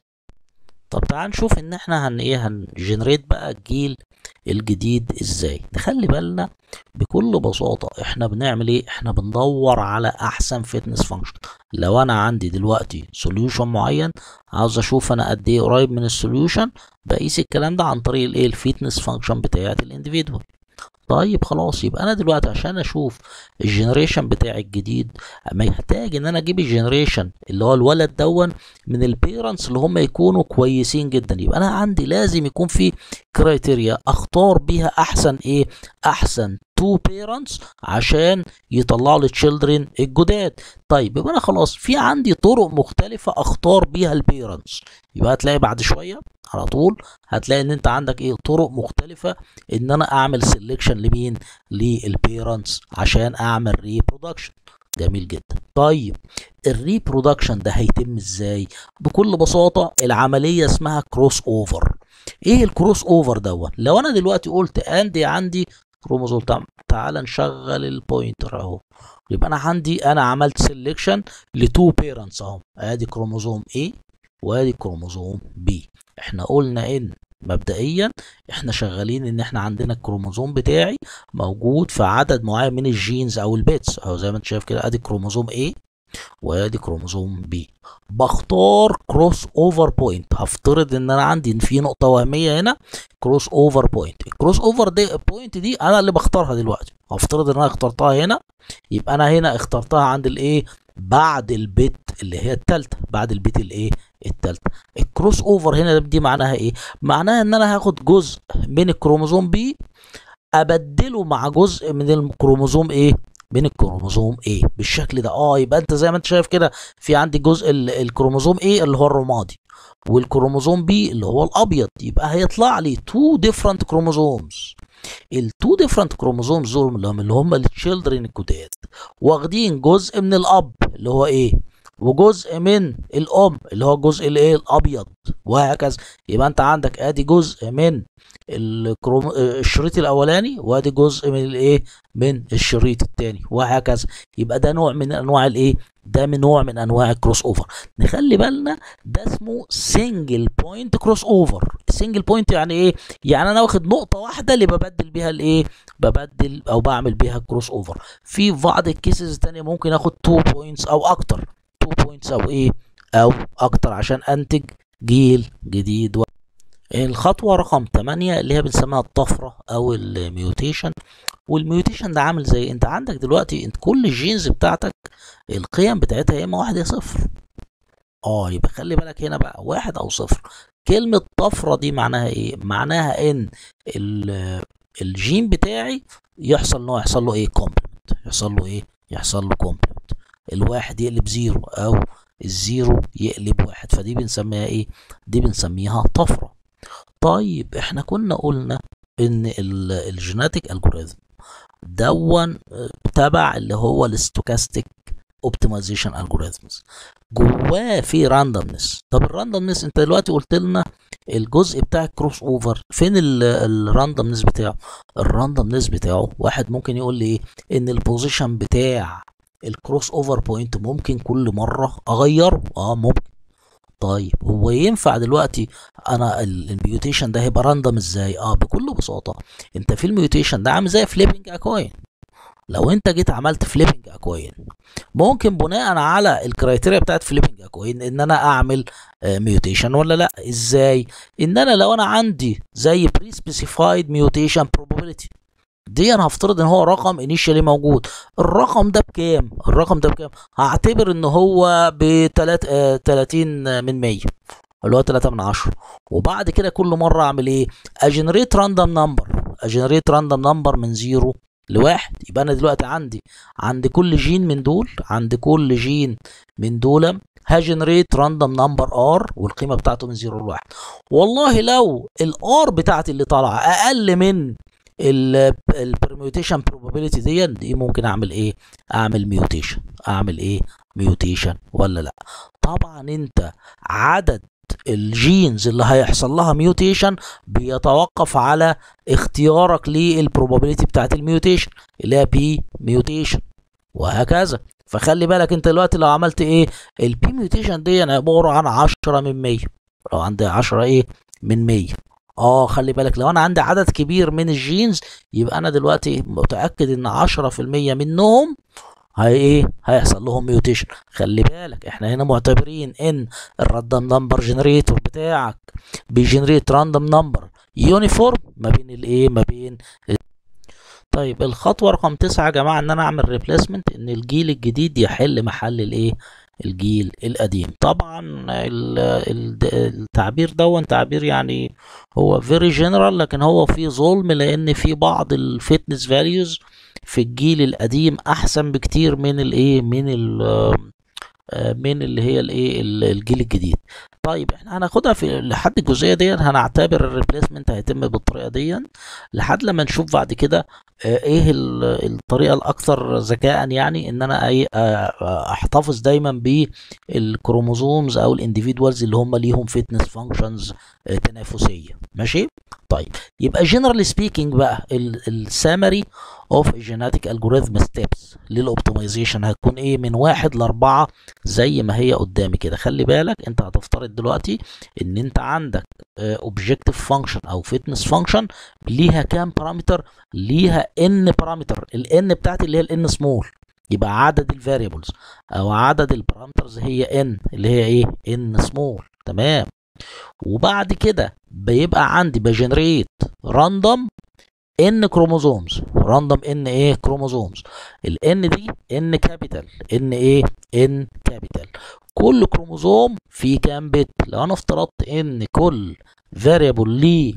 طب تعال نشوف ان احنا هن ايه هنجنريت بقى الجيل الجديد ازاي نخلي بالنا بكل بساطة احنا بنعمل ايه احنا بندور على احسن فيتنس فانكشن لو انا عندي دلوقتي سوليوشن معين عاوز اشوف انا قد ايه قريب من السوليوشن بقيس الكلام ده عن طريق الايه الفيتنس فانكشن بتاعت الانديفيدوال طيب خلاص يبقى انا دلوقتي عشان اشوف الجنريشن بتاعي الجديد محتاج ان انا اجيب الجنريشن اللي هو الولد دون من البيرنتس اللي هم يكونوا كويسين جدا يبقى انا عندي لازم يكون في كرايتيريا اختار بيها احسن ايه احسن تو بيرنتس عشان يطلعوا لي تشيلدرن الجداد طيب يبقى انا خلاص في عندي طرق مختلفه اختار بيها البيرنتس يبقى هتلاقي بعد شويه على طول هتلاقي ان انت عندك ايه طرق مختلفه ان انا اعمل سيلكشن لمين للبيرنتس عشان اعمل ريبرودكشن جميل جدا طيب الريبرودكشن ده هيتم ازاي بكل بساطه العمليه اسمها كروس اوفر ايه الكروس اوفر دوت لو انا دلوقتي قلت عندي عندي كروموزوم تعال نشغل البوينتر اهو يبقى انا عندي انا عملت سيلكشن لتو بيرنتس اهو ادي كروموزوم A وادي كروموزوم B احنا قلنا ان مبدئيا احنا شغالين ان احنا عندنا الكروموزوم بتاعي موجود في عدد معين من الجينز او البيتس او زي ما انت شايف كده ادي كروموزوم A وادي كروموزوم بي بختار كروس اوفر بوينت هفترض ان انا عندي ان في نقطه وهميه هنا كروس اوفر بوينت الكروس اوفر دي بوينت دي انا اللي بختارها دلوقتي هفترض ان انا اخترتها هنا يبقى انا هنا اخترتها عند الايه بعد البيت اللي هي التالتة بعد البيت الايه التالتة الكروس اوفر هنا دي معناها ايه معناها ان انا هاخد جزء من الكروموزوم بي ابدله مع جزء من الكروموزوم ايه من الكروموزوم A بالشكل ده اه يبقى انت زي ما انت شايف كده في عندي جزء الكروموزوم A اللي هو الرمادي والكروموزوم B اللي هو الابيض يبقى هيطلع لي تو ديفرنت كروموزومز التو ديفرنت كروموزومز دول اللي هم التشيلدرن الجداد واخدين جزء من الاب اللي هو ايه وجزء من الام اللي هو الجزء الايه الابيض وهكذا يبقى انت عندك ادي جزء من الكروم... الشريط الاولاني وادي جزء من الايه من الشريط الثاني وهكذا يبقى ده نوع من انواع الايه ده من نوع من انواع الكروس اوفر نخلي بالنا ده اسمه سنجل بوينت كروس اوفر سنجل بوينت يعني ايه يعني انا واخد نقطه واحده اللي ببدل بيها الايه ببدل او بعمل بيها كروس اوفر في بعض الكيسز الثانيه ممكن اخد 2 بوينتس او اكتر 2 بوينتس او ايه او اكتر عشان انتج جيل جديد و... الخطوة رقم 8 اللي هي بنسميها الطفرة أو الميوتيشن والميوتيشن ده عامل زي أنت عندك دلوقتي أنت كل الجينز بتاعتك القيم بتاعتها يا إما واحد يا صفر اه يبقى خلي بالك هنا بقى واحد أو صفر كلمة طفرة دي معناها إيه؟ معناها إن الجين بتاعي يحصل إن هو يحصل له إيه؟ كومبلمنت يحصل له إيه؟ يحصل له كومبلمنت الواحد يقلب زيرو أو الزيرو يقلب واحد فدي بنسميها إيه؟ دي بنسميها طفرة طيب احنا كنا قلنا ان الجيناتيك الجوريزم دون تبع اللي هو الستوكاستيك اوبتمايزيشن الجوريزمز جواه في راندومنس طب الراندومنس انت دلوقتي قلت لنا الجزء بتاع الكروس اوفر فين الراندومنس بتاعه الراندومنس بتاعه واحد ممكن يقول لي ايه ان البوزيشن بتاع الكروس اوفر بوينت ممكن كل مره اغيره اه ممكن طيب هو ينفع دلوقتي انا الميوتيشن ده هيبقى راندوم ازاي اه بكل بساطه انت في الميوتيشن ده عامل زي فليبنج اكوين لو انت جيت عملت فليبنج اكوين ممكن بناء على الكرايتيريا بتاعت فليبنج اكوين ان انا اعمل ميوتيشن ولا لا ازاي ان انا لو انا عندي زي بري سبيسيفايد ميوتيشن probability دي انا هفترض ان هو رقم انيشالي موجود الرقم ده بكام الرقم ده بكام هعتبر ان هو ب 30 من 100 اللي هو 3 من 10 وبعد كده كل مره اعمل ايه اجنريت راندوم نمبر اجنريت راندوم نمبر من 0 لواحد يبقى انا دلوقتي عندي عند كل جين من دول عند كل جين من دول هجنريت راندوم نمبر ار والقيمه بتاعته من 0 لواحد والله لو الار بتاعتي اللي طالعه اقل من البرميوتيشن probability دي دي ممكن اعمل ايه اعمل ميوتيشن اعمل ايه ميوتيشن ولا لا طبعا انت عدد الجينز اللي هيحصل لها ميوتيشن بيتوقف على اختيارك للبروبابيلتي بتاعت الميوتيشن اللي هي بي ميوتيشن وهكذا فخلي بالك انت دلوقتي لو عملت ايه البي ميوتيشن دي عباره عن 10 من 100 لو عندي 10 ايه من 100 اه خلي بالك لو انا عندي عدد كبير من الجينز يبقى انا دلوقتي متاكد ان 10% منهم هي ايه هيحصل لهم ميوتيشن خلي بالك احنا هنا معتبرين ان الراندوم نمبر جنريتور بتاعك بيجنريت راندوم نمبر يونيفورم ما بين الايه ما بين طيب الخطوه رقم تسعة يا جماعه ان انا اعمل ريبليسمنت ان الجيل الجديد يحل محل الايه الجيل القديم طبعا التعبير ده تعبير يعني هو فيري جنرال لكن هو فيه ظلم لان في بعض الفتنس فاليوز في الجيل القديم احسن بكتير من الايه من ال من اللي هي الايه الجيل الجديد طيب احنا هناخدها في لحد الجزئيه دي هنعتبر الريبليسمنت هيتم بالطريقه دي لحد لما نشوف بعد كده ايه الطريقه الاكثر ذكاء يعني ان انا ايه احتفظ دايما بالكروموزومز او الانديفيدوالز اللي هم ليهم فيتنس فانكشنز تنافسيه ماشي طيب يبقى جنرال سبيكينج بقى السامري اوف جيناتيك الجوريثم ستيبس للاوبتمايزيشن هتكون ايه من واحد لاربعه زي ما هي قدامي كده خلي بالك انت هتفترض دلوقتي ان انت عندك اوبجكتيف فانكشن او فيتنس فانكشن ليها كام بارامتر ليها ان بارامتر الان بتاعتي اللي هي الان سمول يبقى عدد الفاريبلز او عدد البارامترز هي ان اللي هي ايه ان سمول تمام وبعد كده بيبقى عندي بجنريت راندوم ان كروموزومز راندوم ان ايه كروموزومز الان دي ان كابيتال ان ايه ان كابيتال كل كروموزوم فيه كام بت لو انا افترضت ان كل فاريبل ليه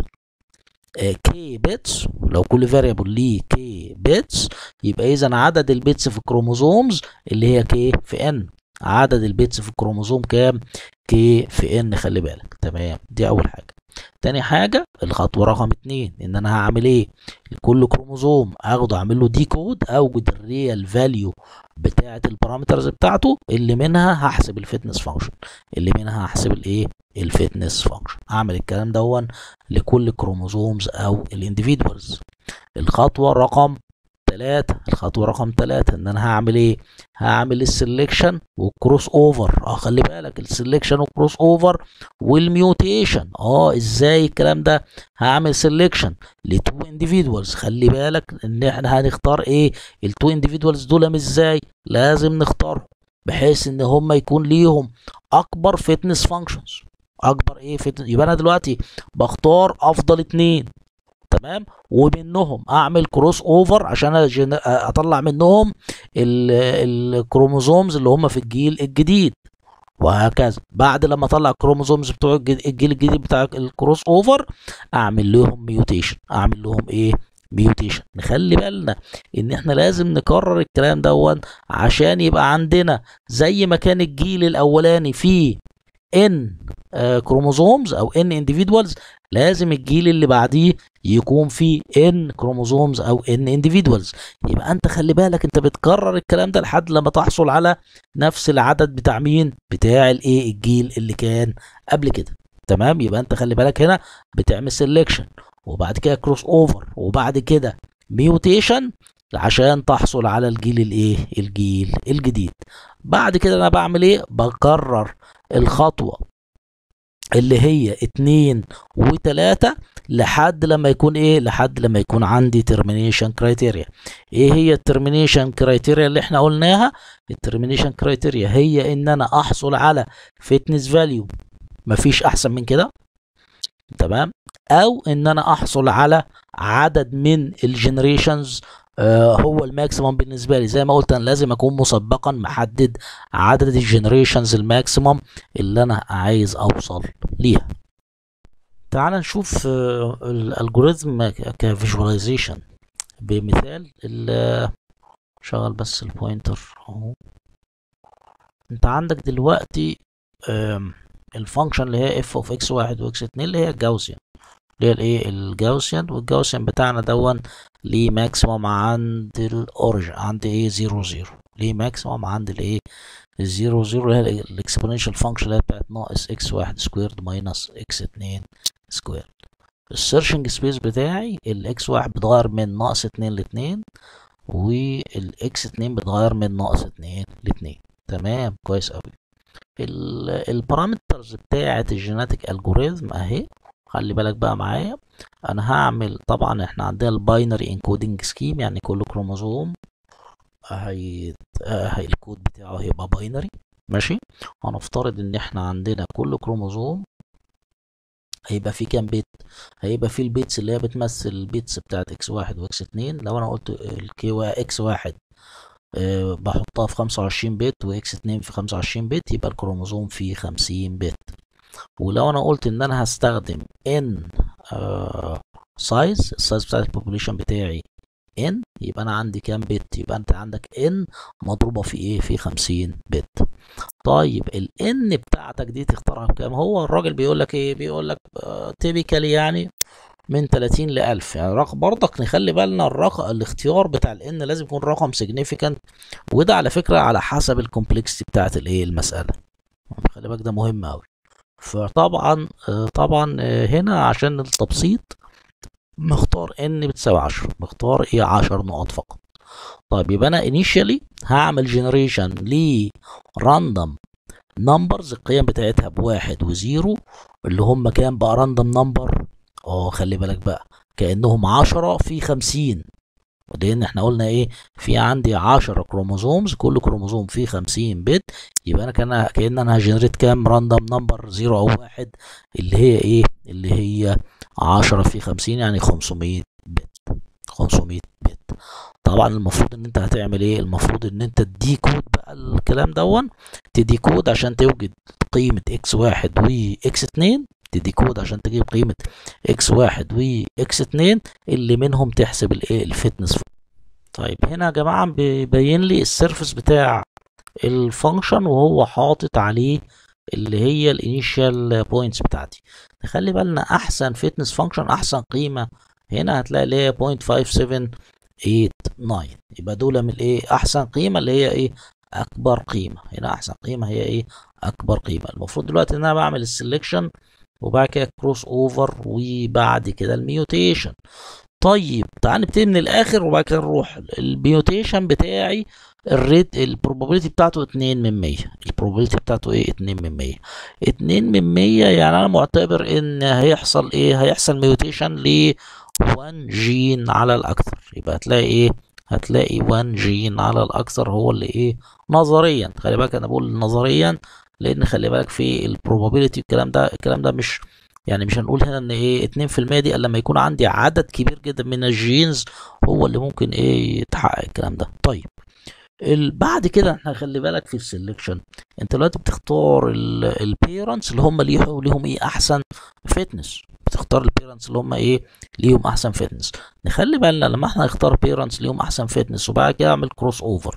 كي بيتس لو كل فاريبل ليه كي بيتس يبقى اذا عدد البيتس في الكروموزومز اللي هي كي في ان عدد البيتس في الكروموزوم كام كي في ان خلي بالك تمام دي اول حاجه تاني حاجة الخطوة رقم اتنين ان انا هعمل ايه لكل كروموزوم اخده اعمل له دي كود اوجد الريال فاليو بتاعة البارامترز بتاعته اللي منها هحسب الفتنس فانكشن اللي منها هحسب الايه الفتنس فانكشن اعمل الكلام دون لكل كروموزومز او الانديفيدوالز الخطوة رقم تلاتة الخطوة رقم تلاتة ان انا هعمل ايه هعمل السلكشن والكروس اوفر اه خلي بالك السلكشن والكروس اوفر والميوتيشن اه ازاي الكلام ده هعمل سلكشن لتو انديفيدوالز خلي بالك ان احنا هنختار ايه التو انديفيدوالز دول ازاي لازم نختارهم بحيث ان هم يكون ليهم اكبر فيتنس فانكشنز اكبر ايه فيتنس يبقى انا دلوقتي بختار افضل اتنين تمام ومنهم اعمل كروس اوفر عشان اطلع منهم الكروموزومز اللي هم في الجيل الجديد وهكذا بعد لما اطلع الكروموزومز بتوع الجيل الجديد بتاع الكروس اوفر اعمل لهم ميوتيشن اعمل لهم ايه ميوتيشن نخلي بالنا ان احنا لازم نكرر الكلام دون عشان يبقى عندنا زي ما كان الجيل الاولاني فيه ان كروموزومز او ان انديفيدوالز لازم الجيل اللي بعديه يكون فيه ان كروموزومز او ان انديفيدوالز يبقى انت خلي بالك انت بتكرر الكلام ده لحد لما تحصل على نفس العدد بتاع مين بتاع الايه الجيل اللي كان قبل كده تمام يبقى انت خلي بالك هنا بتعمل سيلكشن وبعد كده كروس اوفر وبعد كده ميوتيشن عشان تحصل على الجيل الايه الجيل الجديد بعد كده انا بعمل ايه بكرر الخطوة اللي هي اتنين وتلاتة لحد لما يكون ايه لحد لما يكون عندي termination criteria ايه هي الترمينيشن كرايتيريا اللي احنا قلناها الترمينيشن كرايتيريا هي ان انا احصل على fitness value مفيش احسن من كده تمام او ان انا احصل على عدد من الجنريشنز آه هو الماكسيمم بالنسبه لي زي ما قلت انا لازم اكون مسبقا محدد عدد الجنريشنز الماكسيمم اللي انا عايز اوصل ليها تعال نشوف آه الالجوريزم كفيجواليزيشن بمثال شغل بس البوينتر اهو انت عندك دلوقتي الفانكشن اللي هي اف اوف اكس واحد واكس اتنين اللي هي الجاوسيان اللي هي الايه الجاوسيان والجاوسيان بتاعنا دون ليه ماكسيموم عند الاوريجن عند ايه زيرو زيرو ليه ماكسيموم عند الايه الزيرو زيرو اللي هي الاكسبوننشال فانكشن اللي هي بتاعت ناقص اكس واحد سكويرد ماينس اكس اتنين سكويرد السيرشنج سبيس بتاعي الاكس واحد بيتغير من ناقص اتنين لاتنين والاكس اتنين بيتغير من ناقص اتنين لاتنين تمام كويس اوي البارامترز بتاعت الجيناتيك الجوريزم اهي خلي بالك بقى معايا انا هعمل طبعا احنا عندنا الباينري انكودنج سكيم يعني كل كروموزوم هي هي الكود بتاعه هيبقى باينري ماشي هنفترض ان احنا عندنا كل كروموزوم هيبقى فيه كام بيت هيبقى فيه البيتس اللي هي بتمثل البيتس بتاعت اكس واحد واكس اتنين لو انا قلت الكي اكس واحد أه بحطها في خمسة وعشرين بت واكس اتنين في خمسة وعشرين بت يبقى الكروموزوم فيه خمسين بت ولو انا قلت ان انا هستخدم ان سايز السايز بتاع البوبوليشن بتاعي ان يبقى انا عندي كام بت يبقى انت عندك ان مضروبه في ايه في 50 بت طيب الان بتاعتك دي تختارها بكام هو الراجل بيقول لك ايه بيقول لك تيبيكالي يعني من 30 ل 1000 يعني رقم برضك نخلي بالنا الرقم الاختيار بتاع الان لازم يكون رقم سيجنيفيكانت وده على فكره على حسب الكومبلكسيتي بتاعت الايه المساله خلي بالك ده مهم قوي فطبعا طبعا هنا عشان التبسيط مختار ان بتساوي 10 مختار ايه 10 نقط فقط طيب يبقى انا انيشالي هعمل جنريشن ل راندوم نمبرز القيم بتاعتها بواحد وزيرو اللي هم كام بقى راندوم نمبر اه خلي بالك بقى كأنهم عشرة في خمسين ولان احنا قلنا ايه في عندي 10 كروموزومز كل كروموزوم فيه 50 بت يبقى انا كان كان انا هجنريت كام راندوم نمبر 0 او 1 اللي هي ايه اللي هي 10 في 50 يعني 500 بت 500 بت طبعا المفروض ان انت هتعمل ايه المفروض ان انت تديكود بقى الكلام دون تديكود عشان توجد قيمة اكس واحد واكس اتنين تديكود عشان تجيب قيمة اكس واحد واكس اتنين اللي منهم تحسب الايه الفتنس طيب هنا يا جماعة بيبين لي السيرفس بتاع الفانكشن وهو حاطط عليه اللي هي الانيشال بوينتس بتاعتي نخلي بالنا احسن فتنس فانكشن احسن قيمة هنا هتلاقي اللي هي 0.5789 يبقى دول من الايه احسن قيمة اللي هي ايه اكبر قيمة هنا احسن قيمة هي ايه اكبر قيمة المفروض دلوقتي ان انا بعمل السلكشن وبعد كده كروس اوفر وبعد كده الميوتيشن طيب تعال نبتدي من الاخر وبعد كده نروح الميوتيشن بتاعي الريت البروبابيلتي بتاعته 2 من 100 البروبابيلتي بتاعته ايه 2 من 100 2 من 100 يعني انا معتبر ان هيحصل ايه هيحصل ميوتيشن ل 1 جين على الاكثر يبقى هتلاقي ايه هتلاقي 1 جين على الاكثر هو اللي ايه نظريا خلي بالك انا بقول نظريا لان خلي بالك في البروبابيلتي الكلام ده الكلام ده مش يعني مش هنقول هنا ان ايه 2% دي الا لما يكون عندي عدد كبير جدا من الجينز هو اللي ممكن ايه يتحقق الكلام ده طيب بعد كده احنا خلي بالك في السلكشن انت دلوقتي بتختار البيرنتس اللي هم ليهم ليهم ايه احسن فتنس بتختار البيرنتس اللي هم ايه ليهم احسن فتنس نخلي بالنا لما احنا نختار بيرنتس ليهم احسن فتنس وبعد كده اعمل كروس اوفر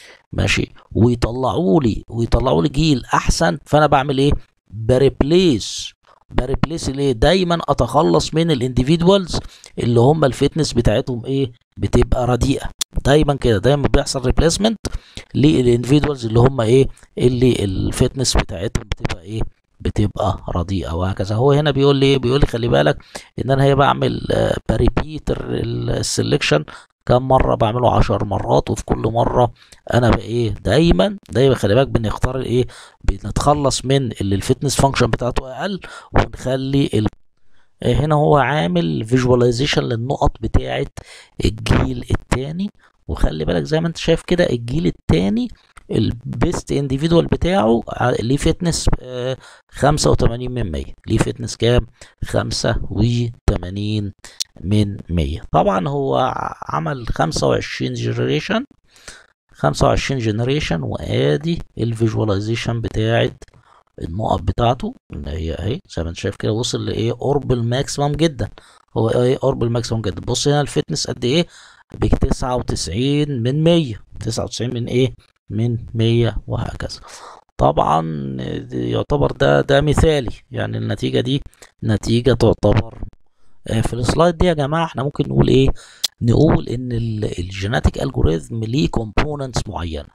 ماشي ويطلعوا لي ويطلعوا لي جيل احسن فانا بعمل ايه بريبليس بريبليس ليه دايما اتخلص من الانديفيدوالز اللي هم الفتنس بتاعتهم ايه بتبقى رديئه دايما كده دايما بيحصل ريبليسمنت للانديفيدوالز اللي هم ايه اللي الفتنس بتاعتهم بتبقى ايه بتبقى رديئه وهكذا هو هنا بيقول لي بيقول لي خلي بالك ان انا هي بعمل بريبيتر السلكشن كم مرة بعمله عشر مرات وفي كل مرة انا بايه دايما دايما خلي بالك بنختار الايه بنتخلص من اللي الفتنس فانكشن بتاعته اقل ونخلي ال... هنا هو عامل فيجواليزيشن للنقط بتاعه الجيل الثاني وخلي بالك زي ما انت شايف كده الجيل الثاني البيست انديفيدوال بتاعه ليه فتنس خمسة وتمانين من مية ليه فتنس كام خمسة وتمانين من مية طبعا هو عمل خمسة وعشرين جنريشن خمسة وعشرين جنريشن وادي الفيجواليزيشن بتاعت النقط بتاعته اللي هي اهي زي ما انت شايف كده وصل لايه قرب الماكسيمم جدا هو ايه قرب الماكسيمم جدا بص هنا الفتنس قد ايه بتسعة وتسعين من مية تسعة وتسعين من ايه من مية وهكذا طبعا يعتبر ده ده مثالي يعني النتيجة دي نتيجة تعتبر في السلايد دي يا جماعة احنا ممكن نقول ايه نقول ان الجيناتيك الجوريزم ليه كومبوننتس معينة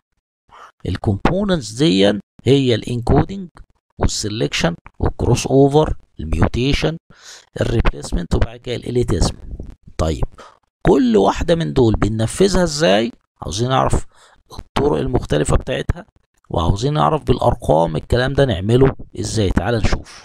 الكومبوننتس دي هي الانكودنج والسلكشن والكروس اوفر الميوتيشن الريبليسمنت وبعد كده الاليتيزم طيب كل واحدة من دول بننفذها ازاي عاوزين نعرف الطرق المختلفة بتاعتها وعاوزين نعرف بالارقام الكلام ده نعمله ازاي تعال نشوف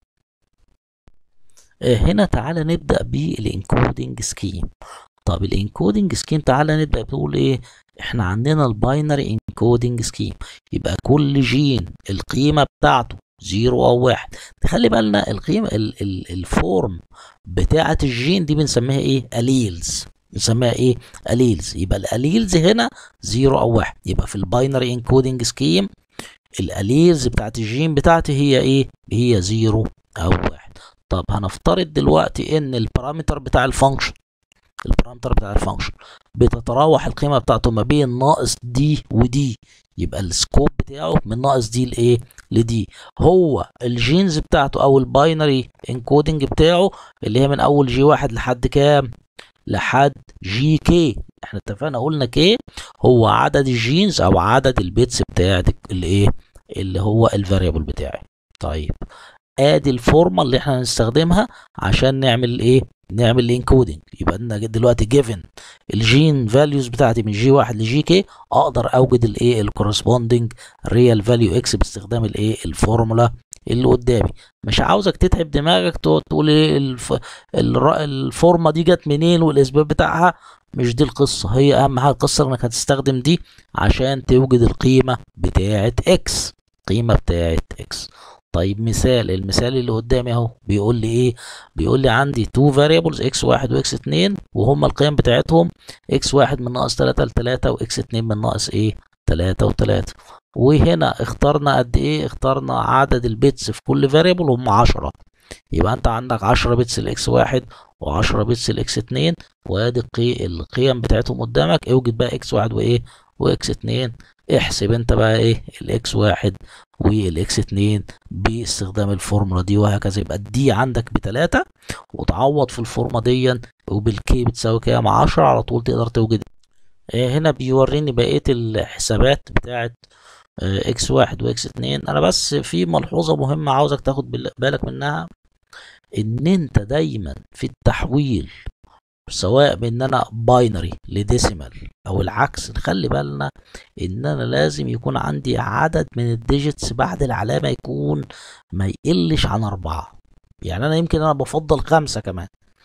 هنا تعالى نبدأ بالانكودنج سكيم طب الانكودنج سكيم تعالى نبدأ بنقول ايه احنا عندنا الباينري انكودنج سكيم يبقى كل جين القيمة بتاعته زيرو او واحد نخلي بالنا القيمة ال ال الفورم بتاعة الجين دي بنسميها ايه اليلز بنسميها ايه اليلز يبقى الاليلز هنا زيرو او واحد يبقى في الباينري انكودنج سكيم الاليلز بتاعت الجين بتاعتي هي ايه هي زيرو او واحد طب هنفترض دلوقتي ان البارامتر بتاع الفانكشن البارامتر بتاع الفانكشن بتتراوح القيمه بتاعته ما بين ناقص دي ودي يبقى السكوب بتاعه من ناقص دي لايه لدي هو الجينز بتاعته او الباينري انكودنج بتاعه اللي هي من اول جي واحد لحد كام لحد جي كي احنا اتفقنا قلنا كي هو عدد الجينز او عدد البيتس بتاعت الايه اللي هو الفاريبل بتاعي طيب ادي الفورمه اللي احنا هنستخدمها عشان نعمل ايه نعمل انكودنج يبقى انا دلوقتي جيفن الجين فاليوز بتاعتي من جي واحد لجي كي اقدر اوجد الايه الكورسبوندنج ريال فاليو اكس باستخدام الايه الفورمولا اللي قدامي مش عاوزك تتعب دماغك تقول ايه الف... الفورمه دي جت منين والاسباب بتاعها مش دي القصه هي اهم حاجه القصه انك هتستخدم دي عشان توجد القيمه بتاعه اكس القيمه بتاعه اكس طيب مثال المثال اللي قدامي اهو بيقول لي ايه بيقول لي عندي تو فاريبلز اكس واحد واكس اتنين وهما القيم بتاعتهم اكس واحد من ناقص تلاتة لتلاتة واكس اتنين من ناقص ايه تلاتة وتلاتة وهنا اخترنا قد ايه اخترنا عدد البيتس في كل فاريبل هم عشرة يبقى انت عندك عشرة بيتس لاكس واحد وعشرة بيتس لاكس اتنين وادي القيم بتاعتهم قدامك اوجد بقى اكس واحد وايه واكس اتنين احسب انت بقى ايه الاكس واحد والاكس اتنين باستخدام الفورمولا دي وهكذا يبقى دي عندك بتلاتة وتعوض في الفورمولا دي وبالكي بتساوي كام عشرة على طول تقدر توجد اه هنا بيوريني بقية الحسابات بتاعت اه اكس واحد واكس اتنين انا بس في ملحوظة مهمة عاوزك تاخد بالك منها ان انت دايما في التحويل سواء بان انا باينري لديسيمال او العكس نخلي بالنا ان انا لازم يكون عندي عدد من الديجيتس بعد العلامة يكون ما يقلش عن اربعة يعني انا يمكن انا بفضل خمسة كمان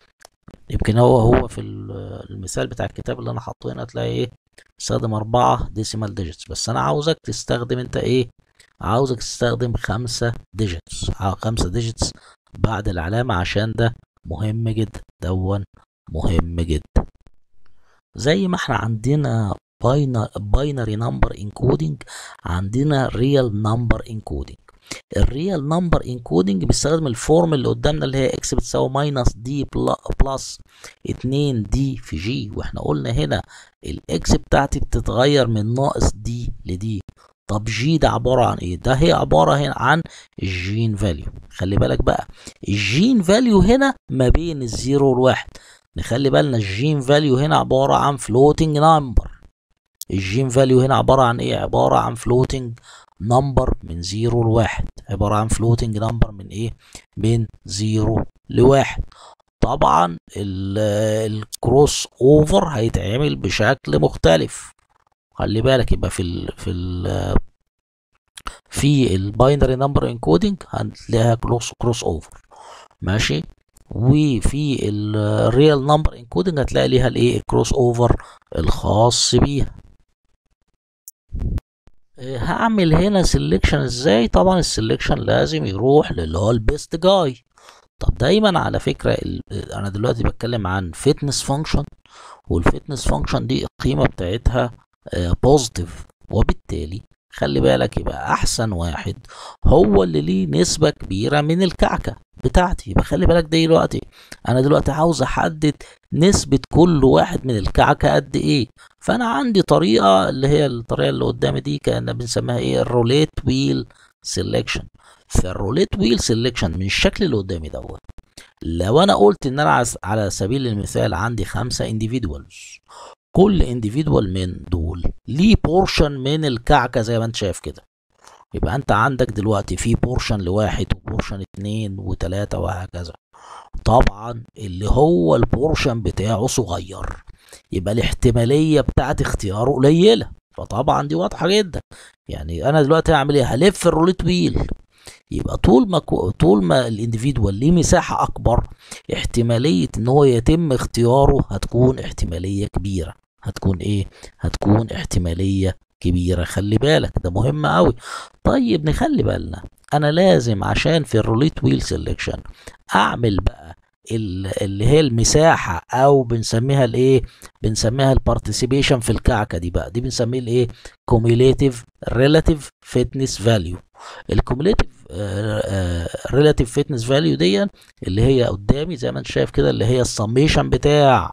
يمكن هو هو في المثال بتاع الكتاب اللي انا حاطه هنا تلاقي ايه استخدم اربعة ديسيمال ديجيتس بس انا عاوزك تستخدم انت ايه عاوزك تستخدم خمسة ديجيتس خمسة ديجيتس بعد العلامة عشان ده مهم جدا دون مهم جدا زي ما احنا عندنا باينري نمبر انكودنج عندنا ريال نمبر انكودنج الريال نمبر انكودنج بيستخدم الفورم اللي قدامنا اللي هي اكس بتساوي ماينس دي بلس 2 دي في جي واحنا قلنا هنا الاكس بتاعتي بتتغير من ناقص دي لدي طب جي ده عبارة عن ايه ده هي عبارة هنا عن الجين فاليو خلي بالك بقى الجين فاليو هنا ما بين الزيرو والواحد نخلي بالنا الجين فاليو هنا عبارة عن فلوتنج نمبر الجين فاليو هنا عبارة عن ايه عبارة عن فلوتنج نمبر من زيرو لواحد عبارة عن فلوتنج نمبر من ايه من زيرو لواحد طبعا الكروس اوفر هيتعمل بشكل مختلف خلي بالك يبقى في ال في ال في الباينري نمبر انكودنج هتلاقيها كروس كروس اوفر ماشي وفي الريال نمبر انكودنج هتلاقي ليها الايه الكروس اوفر الخاص بيها هعمل هنا سيلكشن ازاي طبعا السيلكشن لازم يروح للي هو البيست جاي طب دايما على فكرة انا دلوقتي بتكلم عن فيتنس فانكشن والفيتنس فانكشن دي القيمة بتاعتها بوزيتيف وبالتالي خلي بالك يبقى احسن واحد هو اللي ليه نسبة كبيرة من الكعكة بتاعتي يبقى خلي بالك دلوقتي انا دلوقتي عاوز احدد نسبة كل واحد من الكعكة قد ايه فانا عندي طريقة اللي هي الطريقة اللي قدامي دي كأن بنسميها ايه الروليت ويل سيلكشن فالروليت ويل سيلكشن من الشكل اللي قدامي دوت لو انا قلت ان انا على سبيل المثال عندي خمسة individuals كل انديفيدوال من دول ليه بورشن من الكعكه زي ما انت شايف كده يبقى انت عندك دلوقتي في بورشن لواحد وبورشن اتنين وتلاتة وهكذا طبعا اللي هو البورشن بتاعه صغير يبقى الاحتمالية بتاعت اختياره قليلة فطبعا دي واضحة جدا يعني انا دلوقتي هعمل ايه هلف الروليت ويل يبقى طول ما طول ما الانديفيدوال ليه مساحة اكبر احتمالية ان هو يتم اختياره هتكون احتمالية كبيرة هتكون ايه هتكون احتمالية كبيرة خلي بالك ده مهم قوي طيب نخلي بالنا انا لازم عشان في الروليت ويل سيلكشن اعمل بقى اللي هي المساحة او بنسميها الايه بنسميها البارتيسيبيشن في الكعكة دي بقى دي بنسميه الايه كوميليتيف ريلاتيف فيتنس فاليو الكوميليتيف ريلاتيف فيتنس فاليو دي اللي هي قدامي زي ما انت شايف كده اللي هي السميشن بتاع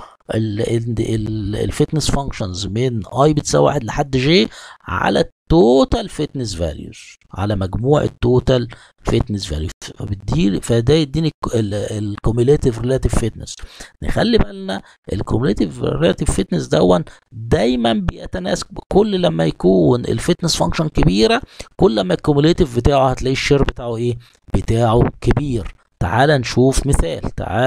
الفتنس فانكشنز من اي بتساوي واحد لحد جي على التوتال فتنس فاليوز على مجموع التوتال فتنس فاليو فبدي فده يديني الكوميليتيف ريلاتيف فتنس نخلي بالنا الكوميليتيف ريلاتيف فتنس دون دايما بيتناسب كل لما يكون الفتنس فانكشن كبيره كل ما الكوميليتيف بتاعه هتلاقي الشير بتاعه ايه بتاعه كبير تعال نشوف مثال تعال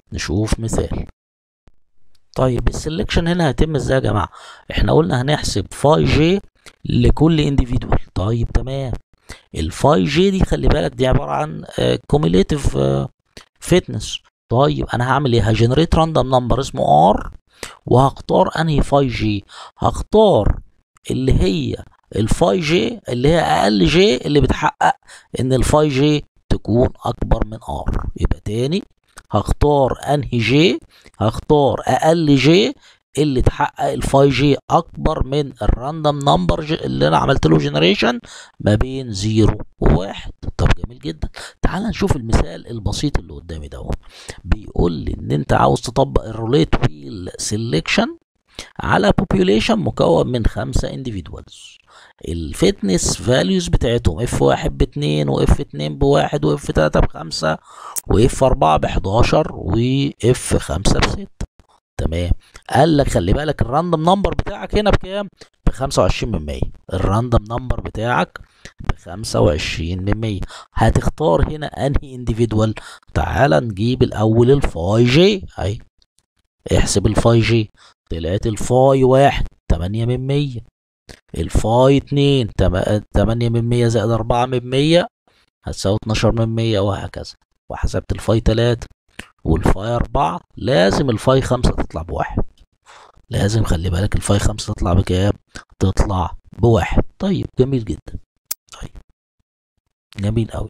نشوف مثال طيب السلكشن هنا هيتم ازاي يا جماعه احنا قلنا هنحسب فاي جي لكل انديفيدوال طيب تمام الفاي جي دي خلي بالك دي عباره عن كوميليتيف فيتنس طيب انا هعمل ايه هجنريت راندوم نمبر اسمه ار وهختار انهي فاي جي هختار اللي هي الفاي جي اللي هي اقل جي اللي بتحقق ان الفاي جي تكون اكبر من ار يبقى تاني هختار انهي جي هختار اقل جي اللي تحقق الفاي جي اكبر من الراندوم نمبر اللي انا عملت له جنريشن ما بين 0 و1 طب جميل جدا تعال نشوف المثال البسيط اللي قدامي دوت بيقول لي ان انت عاوز تطبق الروليت ويل سيلكشن على population مكون من خمسة individuals الفتنس فاليوز بتاعتهم اف واحد باتنين واف اتنين بواحد واف تلاتة بخمسة واف اربعة بحداشر واف خمسة بستة تمام قال لك خلي بالك الراندوم نمبر بتاعك هنا بكام ب 25 من 100 الراندوم نمبر بتاعك ب 25 من 100 هتختار هنا انهي انديفيدوال تعال نجيب الاول الفاي جي اهي احسب الفاي جي طلعت الفاي واحد 8 من 100 الفاي 2 8 من 100 زائد 4 من 100 هتساوي 12 من 100 وهكذا وحسبت الفاي 3 والفاي 4 لازم الفاي 5 تطلع بواحد لازم خلي بالك الفاي 5 تطلع بكام تطلع بواحد طيب جميل جدا طيب جميل قوي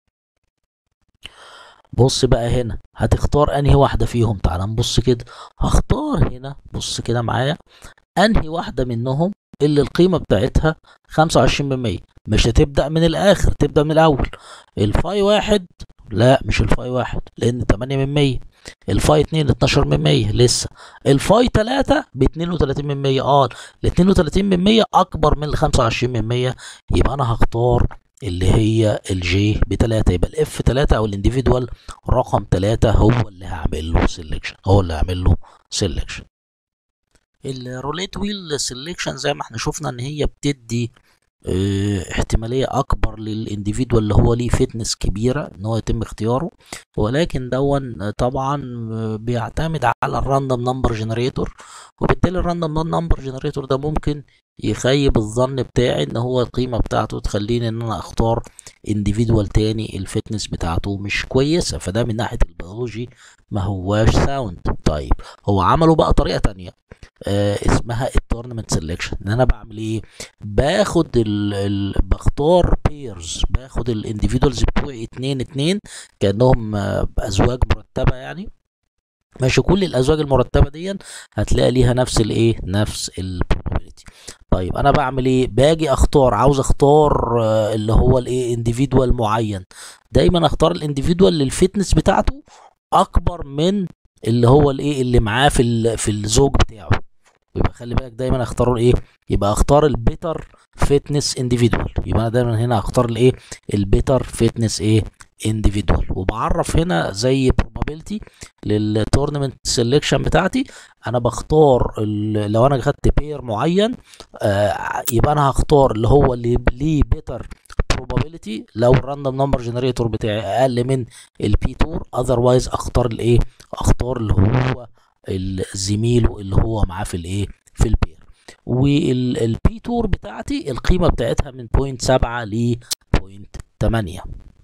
بص بقى هنا هتختار انهي واحدة فيهم تعال نبص كده هختار هنا بص كده معايا انهي واحدة منهم اللي القيمة بتاعتها خمسة وعشرين من مية مش هتبدأ من الآخر تبدأ من الأول الفاي واحد لا مش الفاي واحد لأن تمانية من مية الفاي اتنين اتناشر من مية لسه الفاي تلاتة باتنين وتلاتين من مية اه الاتنين وتلاتين من مية أكبر من الخمسة وعشرين من مية يبقى أنا هختار اللي هي الجي بتلاتة يبقى الاف تلاتة أو الانديفيدوال رقم تلاتة هو اللي هعمل له سيلكشن هو اللي هعمل له سيلكشن الروليت ويل سيلكشن زي ما احنا شفنا ان هي بتدي اه احتمالية اكبر للانديفيدوال اللي هو ليه فتنس كبيرة ان هو يتم اختياره ولكن دون طبعا بيعتمد على الراندوم نمبر جنريتور وبالتالي الراندوم نمبر جنريتور ده ممكن يخيب الظن بتاعي ان هو القيمة بتاعته تخليني ان انا اختار انديفيدوال تاني الفتنس بتاعته مش كويسة فده من ناحية البيولوجي ما هواش ساوند طيب هو عملوا بقى طريقة تانية آه اسمها التورنمنت سيلكشن ان انا بعمل ايه باخد ال ال بختار بيرز باخد الانديفيدوالز بتوعي اتنين اتنين كانهم آه ازواج مرتبة يعني ماشي كل الازواج المرتبه دي هتلاقي ليها نفس الايه نفس البروبابيلتي طيب انا بعمل ايه باجي اختار عاوز اختار آه اللي هو الايه انديفيدوال معين دايما اختار الانديفيدوال للفتنس بتاعته اكبر من اللي هو الايه اللي معاه في في الزوج بتاعه يبقى خلي بالك دايما اختار ايه يبقى اختار البيتر فيتنس انديفيدوال يبقى انا دايما هنا اختار الايه البيتر فيتنس ايه انديفيدوال وبعرف هنا زي probability للتورنمنت سيلكشن بتاعتي انا بختار لو انا خدت بير معين آه يبقى انا هختار اللي هو اللي ليه بيتر probability لو الراندوم نمبر جنريتور بتاعي اقل من البي تور اذروايز اختار الايه اختار اللي هو زميله اللي هو معاه في الايه في البير والبي تور بتاعتي القيمه بتاعتها من 0.7 ل 0.8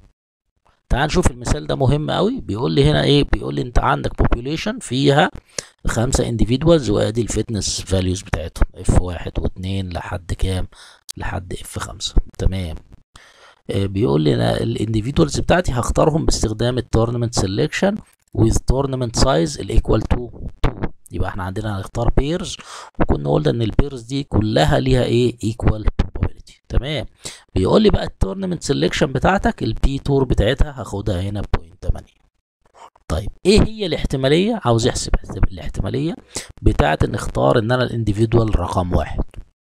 تعال نشوف المثال ده مهم قوي بيقول لي هنا ايه بيقول لي انت عندك population فيها خمسة individuals وادي الفتنس فاليوز بتاعتهم اف واحد واتنين لحد كام لحد اف خمسة تمام آه بيقول لي انا الانديفيدوالز بتاعتي هختارهم باستخدام التورنمنت سيلكشن with tournament size الايكوال تو 2 يبقى احنا عندنا هنختار بيرز وكنا قلنا ان البيرز دي كلها ليها ايه equal probability تمام بيقول لي بقى التورنمنت سيلكشن بتاعتك البي تور بتاعتها هاخدها هنا ب 0.8 طيب ايه هي الاحتماليه عاوز يحسب الاحتماليه بتاعت ان اختار ان انا الانديفيدوال رقم واحد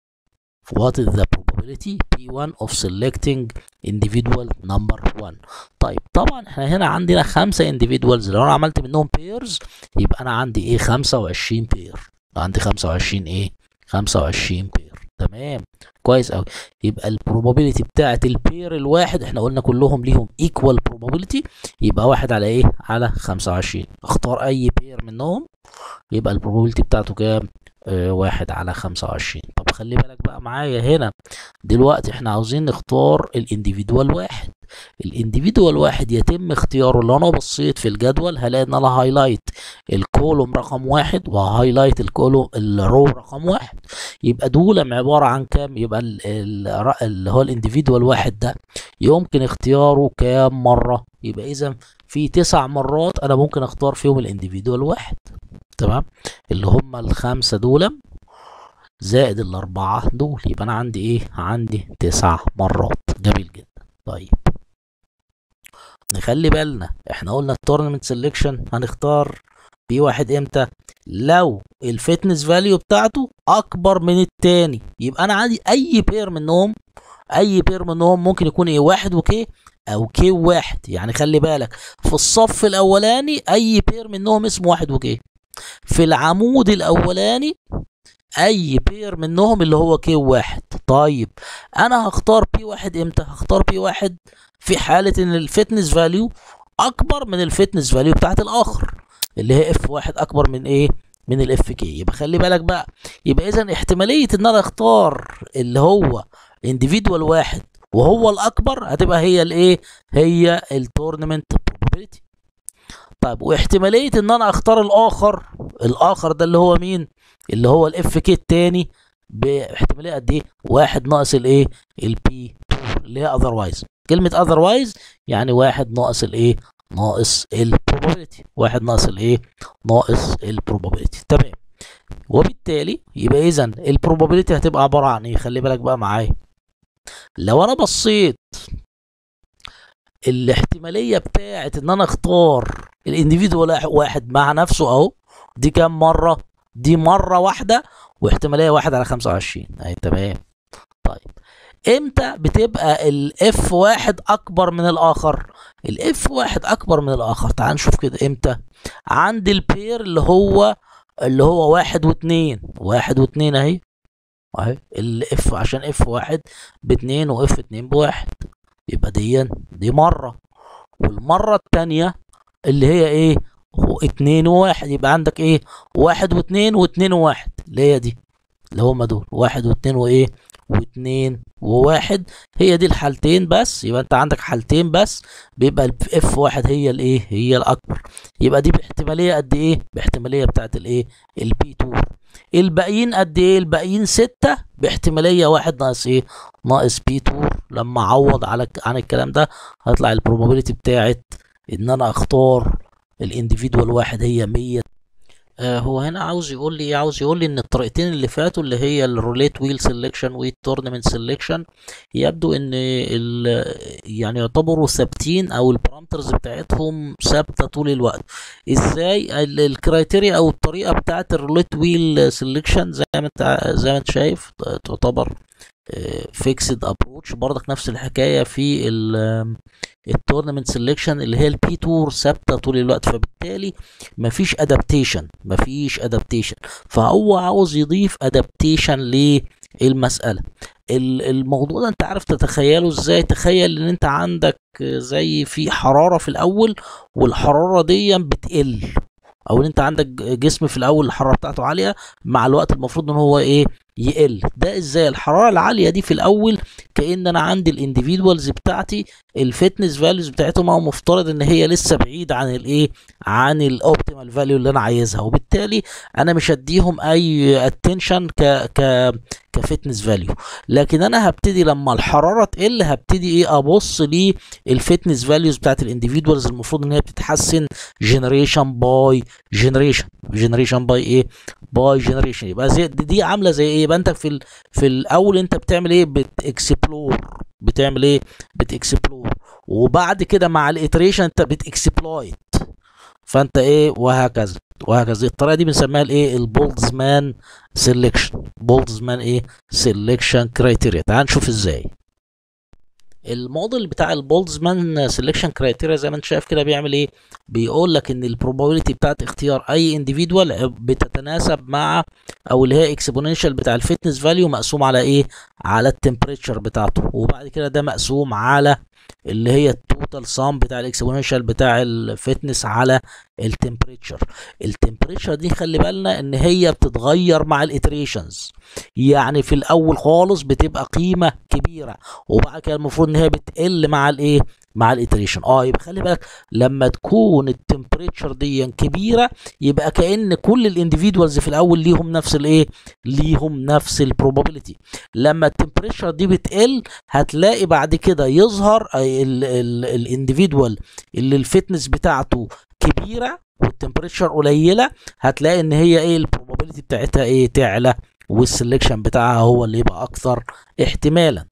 what is the probability P1 of selecting individual number 1 طيب طبعا احنا هنا عندنا خمسة individuals لو انا عملت منهم pairs يبقى انا عندي ايه 25 pair عندي 25 ايه 25 pair تمام كويس قوي يبقى البروبابيلتي بتاعه البير الواحد احنا قلنا كلهم ليهم ايكوال بروبابيلتي يبقى واحد على ايه على 25 اختار اي بير منهم يبقى البروبابيلتي بتاعته كام آه واحد على خمسة وعشرين طب خلي بالك بقى معايا هنا دلوقتي احنا عاوزين نختار الانديفيدوال واحد الانديفيدوال واحد يتم اختياره لو انا بصيت في الجدول هلاقي ان انا هايلايت الكولوم رقم واحد وهايلايت الكولوم الرو رقم واحد يبقى دول عبارة عن كام يبقى ال- ال- اللي هو الانديفيدوال واحد ده يمكن اختياره كام مرة يبقى اذا في تسع مرات انا ممكن اختار فيهم الانديفيدوال واحد تمام اللي هم الخمسة دول زائد الأربعة دول يبقى أنا عندي إيه؟ عندي تسع مرات جميل جدا طيب نخلي بالنا احنا قلنا التورنمنت سيلكشن هنختار في واحد امتى لو الفتنس فاليو بتاعته اكبر من التاني يبقى انا عندي اي بير منهم اي بير منهم ممكن يكون ايه واحد وكي او كي واحد يعني خلي بالك في الصف الاولاني اي بير منهم اسمه واحد وكي في العمود الاولاني اي بير منهم اللي هو كي واحد طيب انا هختار بي واحد امتى هختار بي واحد في حالة ان الفتنس فاليو اكبر من الفتنس فاليو بتاعت الاخر اللي هي اف واحد اكبر من ايه من الاف كي يبقى خلي بالك بقى يبقى اذا احتمالية ان انا اختار اللي هو انديفيدوال واحد وهو الاكبر هتبقى هي الايه هي التورنمنت probability طيب واحتمالية ان انا اختار الاخر الاخر ده اللي هو مين اللي هو الاف كي التاني باحتمالية قد ايه واحد ناقص الايه البي 2 اللي هي اذروايز كلمة اذروايز يعني واحد ناقص الايه ناقص البروبابيلتي واحد ناقص الايه ناقص البروبابيلتي تمام وبالتالي يبقى اذا البروبابيلتي هتبقى عبارة عن ايه خلي بالك بقى معايا لو انا بصيت الاحتمالية بتاعت ان انا اختار الانديفيدوال واحد مع نفسه اهو دي كام مرة دي مرة واحدة واحتمالية واحد على خمسة وعشرين اهي تمام طيب امتى بتبقى الاف واحد اكبر من الاخر الاف واحد اكبر من الاخر تعال نشوف كده امتى عند البير اللي هو اللي هو واحد واتنين واحد واتنين اهي اهي الاف عشان اف واحد باتنين واف اتنين بواحد يبقى دي دي مرة والمرة التانية اللي هي ايه هو اتنين وواحد يبقى عندك ايه واحد واتنين واتنين وواحد اللي هي دي اللي هما دول واحد واتنين وايه واتنين وواحد هي دي الحالتين بس يبقى انت عندك حالتين بس بيبقى اف واحد هي الايه هي الاكبر يبقى دي باحتماليه قد ايه باحتماليه بتاعت الايه البي 2 الباقيين قد ايه الباقيين ستة باحتماليه واحد ناقص ايه ناقص بي 2 لما اعوض على عن الكلام ده هيطلع البروبابيلتي بتاعت ان انا اختار الانديفيدوال واحد هي 100 آه هو هنا عاوز يقول لي ايه عاوز يقول لي ان الطريقتين اللي فاتوا اللي هي الروليت ويل سيلكشن والتورنمنت سيلكشن يبدو ان ال يعني يعتبروا ثابتين او البارامترز بتاعتهم ثابته طول الوقت ازاي الكرايتيريا او الطريقه بتاعت الروليت ويل سيلكشن زي ما انت زي ما انت شايف تعتبر فيكسد ابروتش برضك نفس الحكايه في التورنمنت سيلكشن اللي هي البي تور ثابته طول الوقت فبالتالي مفيش ادابتيشن مفيش ادابتيشن فهو عاوز يضيف ادابتيشن للمساله الموضوع ده انت عارف تتخيله ازاي تخيل ان انت عندك زي في حراره في الاول والحراره دي بتقل او ان انت عندك جسم في الاول الحراره بتاعته عاليه مع الوقت المفروض ان هو ايه يقل ده ازاي الحراره العاليه دي في الاول كان انا عندي الانديفيدوالز بتاعتي الفتنس فاليوز بتاعتهم هو مفترض ان هي لسه بعيد عن الايه عن الاوبتيمال فاليو اللي انا عايزها وبالتالي انا مش هديهم اي اتنشن ك ك كفتنس فاليو لكن انا هبتدي لما الحراره تقل هبتدي ايه ابص للفتنس فاليوز بتاعت الانديفيدوالز المفروض ان هي بتتحسن جنريشن باي جنريشن جنريشن باي ايه باي جنريشن يبقى زي دي, دي عامله زي ايه يبقى انت في ال... في الاول انت بتعمل ايه بتكسبلور بتعمل ايه بتكسبلور وبعد كده مع الاتريشن انت بتكسبلويت فانت ايه وهكذا وهكذا الطريقه دي بنسميها الايه البولدزمان سيلكشن بولدزمان ايه سيلكشن كرايتيريا تعال نشوف ازاي الموديل بتاع البولزمان سelection كرايتيريا زي ما انت شايف كده بيعمل ايه بيقول لك ان البروبابيلتي بتاعت اختيار اي انديفيدوال بتتناسب مع او اللي هي اكسبوننشال بتاع الفتنس فاليو مقسوم على ايه على التمبريتشر بتاعته وبعد كده ده مقسوم على اللي هي التوتال سام بتاع الاكسبوننشال بتاع الفتنس على التمبريتشر التمبريتشر دي خلي بالنا ان هي بتتغير مع الاتريشنز يعني في الاول خالص بتبقى قيمه كبيره وبعد كده المفروض ان هي بتقل مع الايه مع الاتريشن اه يبقى خلي بالك لما تكون التمبريتشر دي كبيره يبقى كان كل الانديفيدوالز في الاول ليهم نفس الايه ليهم نفس البروبابيلتي لما التمبريتشر دي بتقل هتلاقي بعد كده يظهر الانديفيدوال اللي الفتنس بتاعته كبيره والتمبريتشر قليله هتلاقي ان هي ايه البروبابيلتي بتاعتها ايه تعلى والسلكشن بتاعها هو اللي يبقى اكثر احتمالا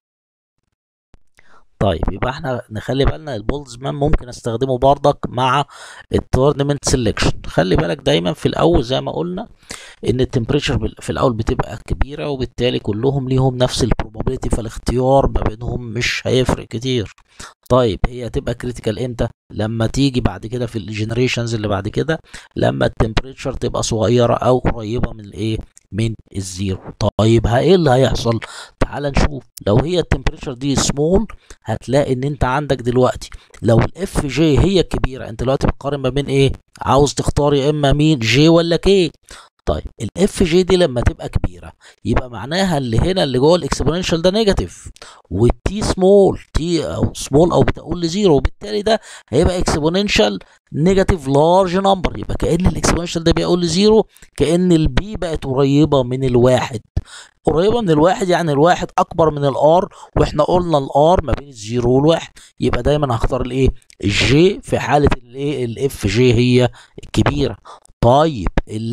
طيب يبقى احنا نخلي بالنا البولزمان ممكن استخدمه بردك مع التورنمنت سيلكشن خلي بالك دايما في الاول زي ما قلنا ان التمبريتشر في الاول بتبقى كبيره وبالتالي كلهم ليهم نفس البروبابيلتي فالاختيار ما بينهم مش هيفرق كتير طيب هي هتبقى كريتيكال امتى لما تيجي بعد كده في الجنريشنز اللي بعد كده لما التمبريتشر تبقى صغيره او قريبه من الايه من الزيرو طيب ايه اللي هيحصل تعال نشوف لو هي التمبريتشر دي سمول هتلاقي ان انت عندك دلوقتي لو الاف جي هي كبيره انت دلوقتي بتقارن ما بين ايه عاوز تختار يا اما مين جي ولا كي طيب الاف جي دي لما تبقى كبيره يبقى معناها اللي هنا اللي جوه الاكسبوننشال ده نيجاتيف والتي سمول تي او سمول او بتقول لزيرو وبالتالي ده هيبقى اكسبوننشال نيجاتيف لارج نمبر يبقى كان الاكسبوننشال ده بيقول لزيرو كان البي بقت قريبه من الواحد قريبه من الواحد يعني الواحد اكبر من الار واحنا قلنا الار ما بين الزيرو والواحد يبقى دايما هختار الايه الجي في حاله الايه الاف جي هي الكبيره طيب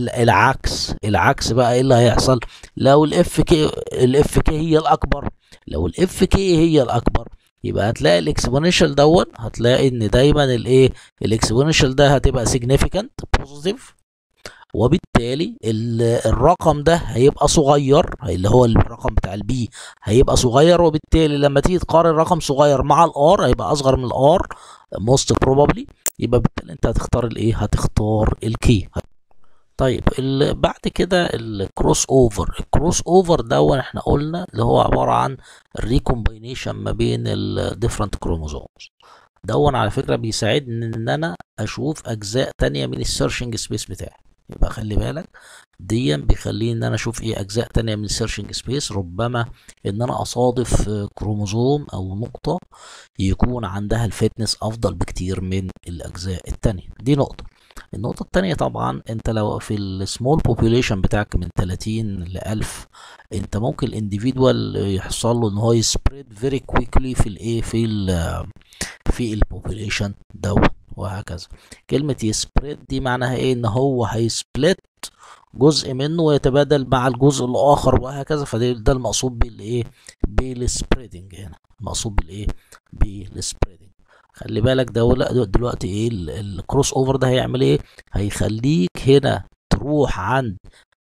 العكس العكس بقى ايه اللي هيحصل لو الاف كي الاف كي هي الاكبر لو الاف كي هي الاكبر يبقى هتلاقي الاكسبوننشال دون هتلاقي ان دايما الايه الاكسبوننشال ده هتبقى سيجنيفيكانت بوزيتيف وبالتالي الرقم ده هيبقى صغير اللي هو الرقم بتاع البي هيبقى صغير وبالتالي لما تيجي تقارن رقم صغير مع الار هيبقى اصغر من الار موست بروبابلي يبقى بالتالي انت هتختار الايه هتختار الكي طيب بعد كده الكروس اوفر الكروس اوفر ده احنا قلنا اللي هو عباره عن الريكومبينيشن ما بين الديفرنت كروموزومز دون على فكره بيساعدني ان انا اشوف اجزاء تانية من السيرشنج سبيس بتاعي يبقى خلي بالك ديا بيخليني ان انا اشوف ايه اجزاء تانية من السيرشنج سبيس ربما ان انا اصادف كروموزوم او نقطة يكون عندها الفتنس افضل بكتير من الاجزاء التانية دي نقطة النقطة التانية طبعا انت لو في السمول بوبوليشن بتاعك من 30 ل 1000 انت ممكن الانديفيدوال يحصل له ان هو يسبريد فيري كويكلي في الايه في ال في البوبوليشن دوت وهكذا كلمة يسبريد دي معناها ايه ان هو هيسبلت جزء منه ويتبادل مع الجزء الاخر وهكذا فده ده المقصود بالايه بالسبريدنج هنا المقصود بالايه بالسبريدنج خلي بالك ده دلوقتي ايه الكروس اوفر ده هيعمل ايه هيخليك هنا تروح عند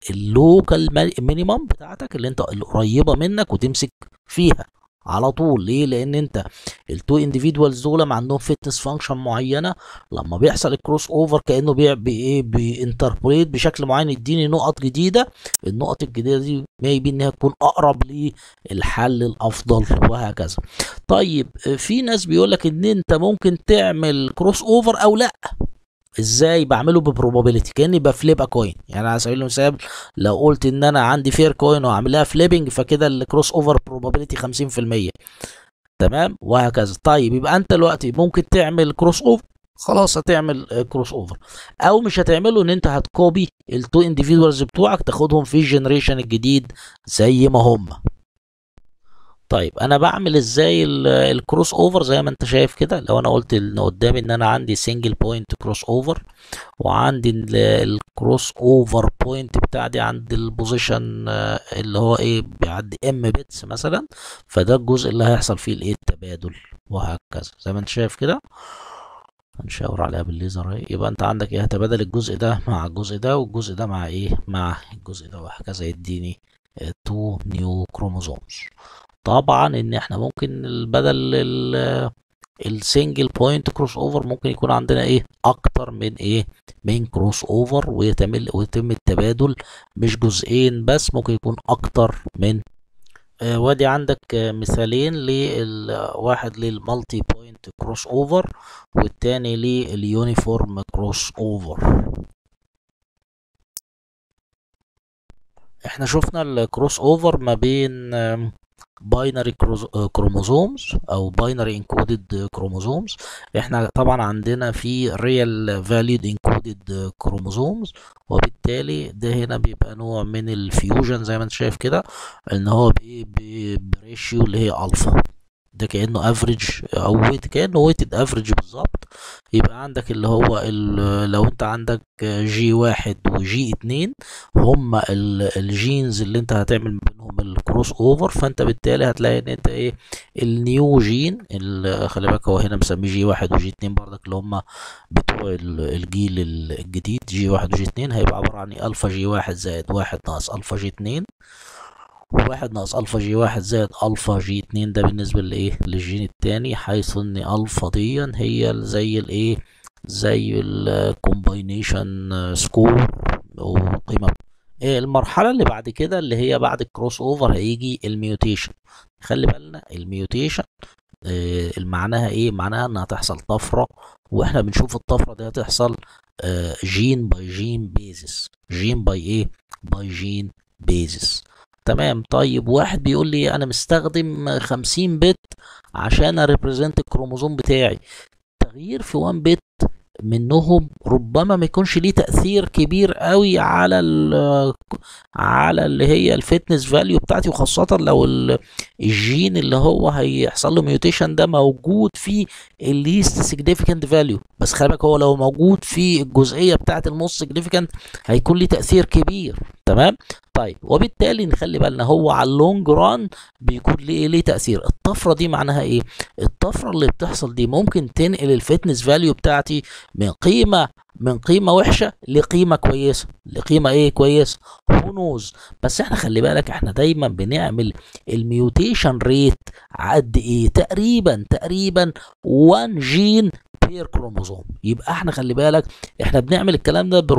اللوكال مينيمم بتاعتك اللي انت القريبه منك وتمسك فيها على طول ليه لان انت التو انديفيدوالز دول ما عندهم فيتنس فانكشن معينه لما بيحصل الكروس اوفر كانه بي بايه بينتربريت بشكل معين يديني نقط جديده النقط الجديده دي ميبي انها تكون اقرب للحل الافضل وهكذا طيب في ناس بيقول لك ان انت ممكن تعمل كروس اوفر او لا ازاي بعمله ببروبابيلتي كاني بفليب كوين يعني على سبيل المثال لو قلت ان انا عندي فير كوين وعاملها فليبنج فكده الكروس اوفر بروبابيلتي 50% تمام وهكذا طيب يبقى انت دلوقتي ممكن تعمل كروس اوفر خلاص هتعمل كروس اوفر او مش هتعمله ان انت هتكوبي التو انديفيدوالز بتوعك تاخدهم في الجنريشن الجديد زي ما هم طيب انا بعمل ازاي الكروس اوفر زي ما انت شايف كده لو انا قلت ان قدامي ان انا عندي سنجل بوينت كروس اوفر وعندي الكروس اوفر بوينت بتاعتي عند البوزيشن اللي هو ايه بيعدي ام بيتس مثلا فده الجزء اللي هيحصل فيه الايه التبادل وهكذا زي ما انت شايف كده هنشاور عليها بالليزر اهي يبقى انت عندك ايه هتبادل الجزء ده مع الجزء ده والجزء ده مع ايه مع الجزء ده وهكذا يديني تو نيو كروموزومز طبعا ان احنا ممكن بدل السنجل بوينت كروس اوفر ممكن يكون عندنا ايه اكتر من ايه من كروس اوفر ويتم ويتم التبادل مش جزئين بس ممكن يكون اكتر من آه وادي عندك آه مثالين لواحد للمالتي بوينت كروس اوفر والتاني لليونيفورم كروس اوفر احنا شفنا الكروس اوفر ما بين باينري كروموزومز او باينري انكودد كروموزومز احنا طبعا عندنا في ريال فاليد انكودد كروموزومز وبالتالي ده هنا بيبقى نوع من الفيوجن زي ما انت شايف كده ان هو بريشيو اللي هي الفا ده كانه افريج او ويت كانه ويتد افريج بالظبط يبقى عندك اللي هو لو انت عندك جي واحد وجي اتنين هما الجينز اللي انت هتعمل بينهم الكروس اوفر فانت بالتالي هتلاقي ان انت ايه النيو جين خلي بالك هو هنا مسميه جي واحد وجي اتنين برضك اللي هما بتوع الجيل الجديد جي واحد وجي اتنين هيبقى عبارة عن الفا جي واحد زائد واحد ناقص الفا جي اتنين وواحد ناقص الفا جي واحد زائد الفا جي اتنين ده بالنسبة لايه للجين التاني حيث ان الفا دي هي زي الايه زي الكومباينيشن سكور وقيمة إيه المرحلة اللي بعد كده اللي هي بعد الكروس اوفر هيجي الميوتيشن خلي بالنا الميوتيشن إيه معناها ايه معناها انها تحصل طفرة واحنا بنشوف الطفرة دي هتحصل آه جين باي جين بيزس جين باي ايه باي جين بيزس تمام طيب واحد بيقول لي انا مستخدم 50 بت عشان اريبريزنت الكروموزوم بتاعي تغيير في 1 بت منهم ربما ما يكونش ليه تاثير كبير قوي على ال على اللي هي الفتنس فاليو بتاعتي وخاصه لو الجين اللي هو هيحصل له ميوتيشن ده موجود في الليست سيجنيفيكانت فاليو بس خلي بالك هو لو موجود في الجزئيه بتاعه الموست سيجنيفيكانت هيكون ليه تاثير كبير تمام طيب وبالتالي نخلي بالنا هو على اللونج ران بيكون ليه ليه تاثير الطفره دي معناها ايه الطفره اللي بتحصل دي ممكن تنقل الفتنس فاليو بتاعتي من قيمه من قيمه وحشه لقيمه كويسه لقيمه ايه كويسه هونوز بس احنا خلي بالك احنا دايما بنعمل الميوتيشن ريت قد ايه تقريبا تقريبا 1 جين بير كروموزوم يبقى احنا خلي بالك احنا بنعمل الكلام ده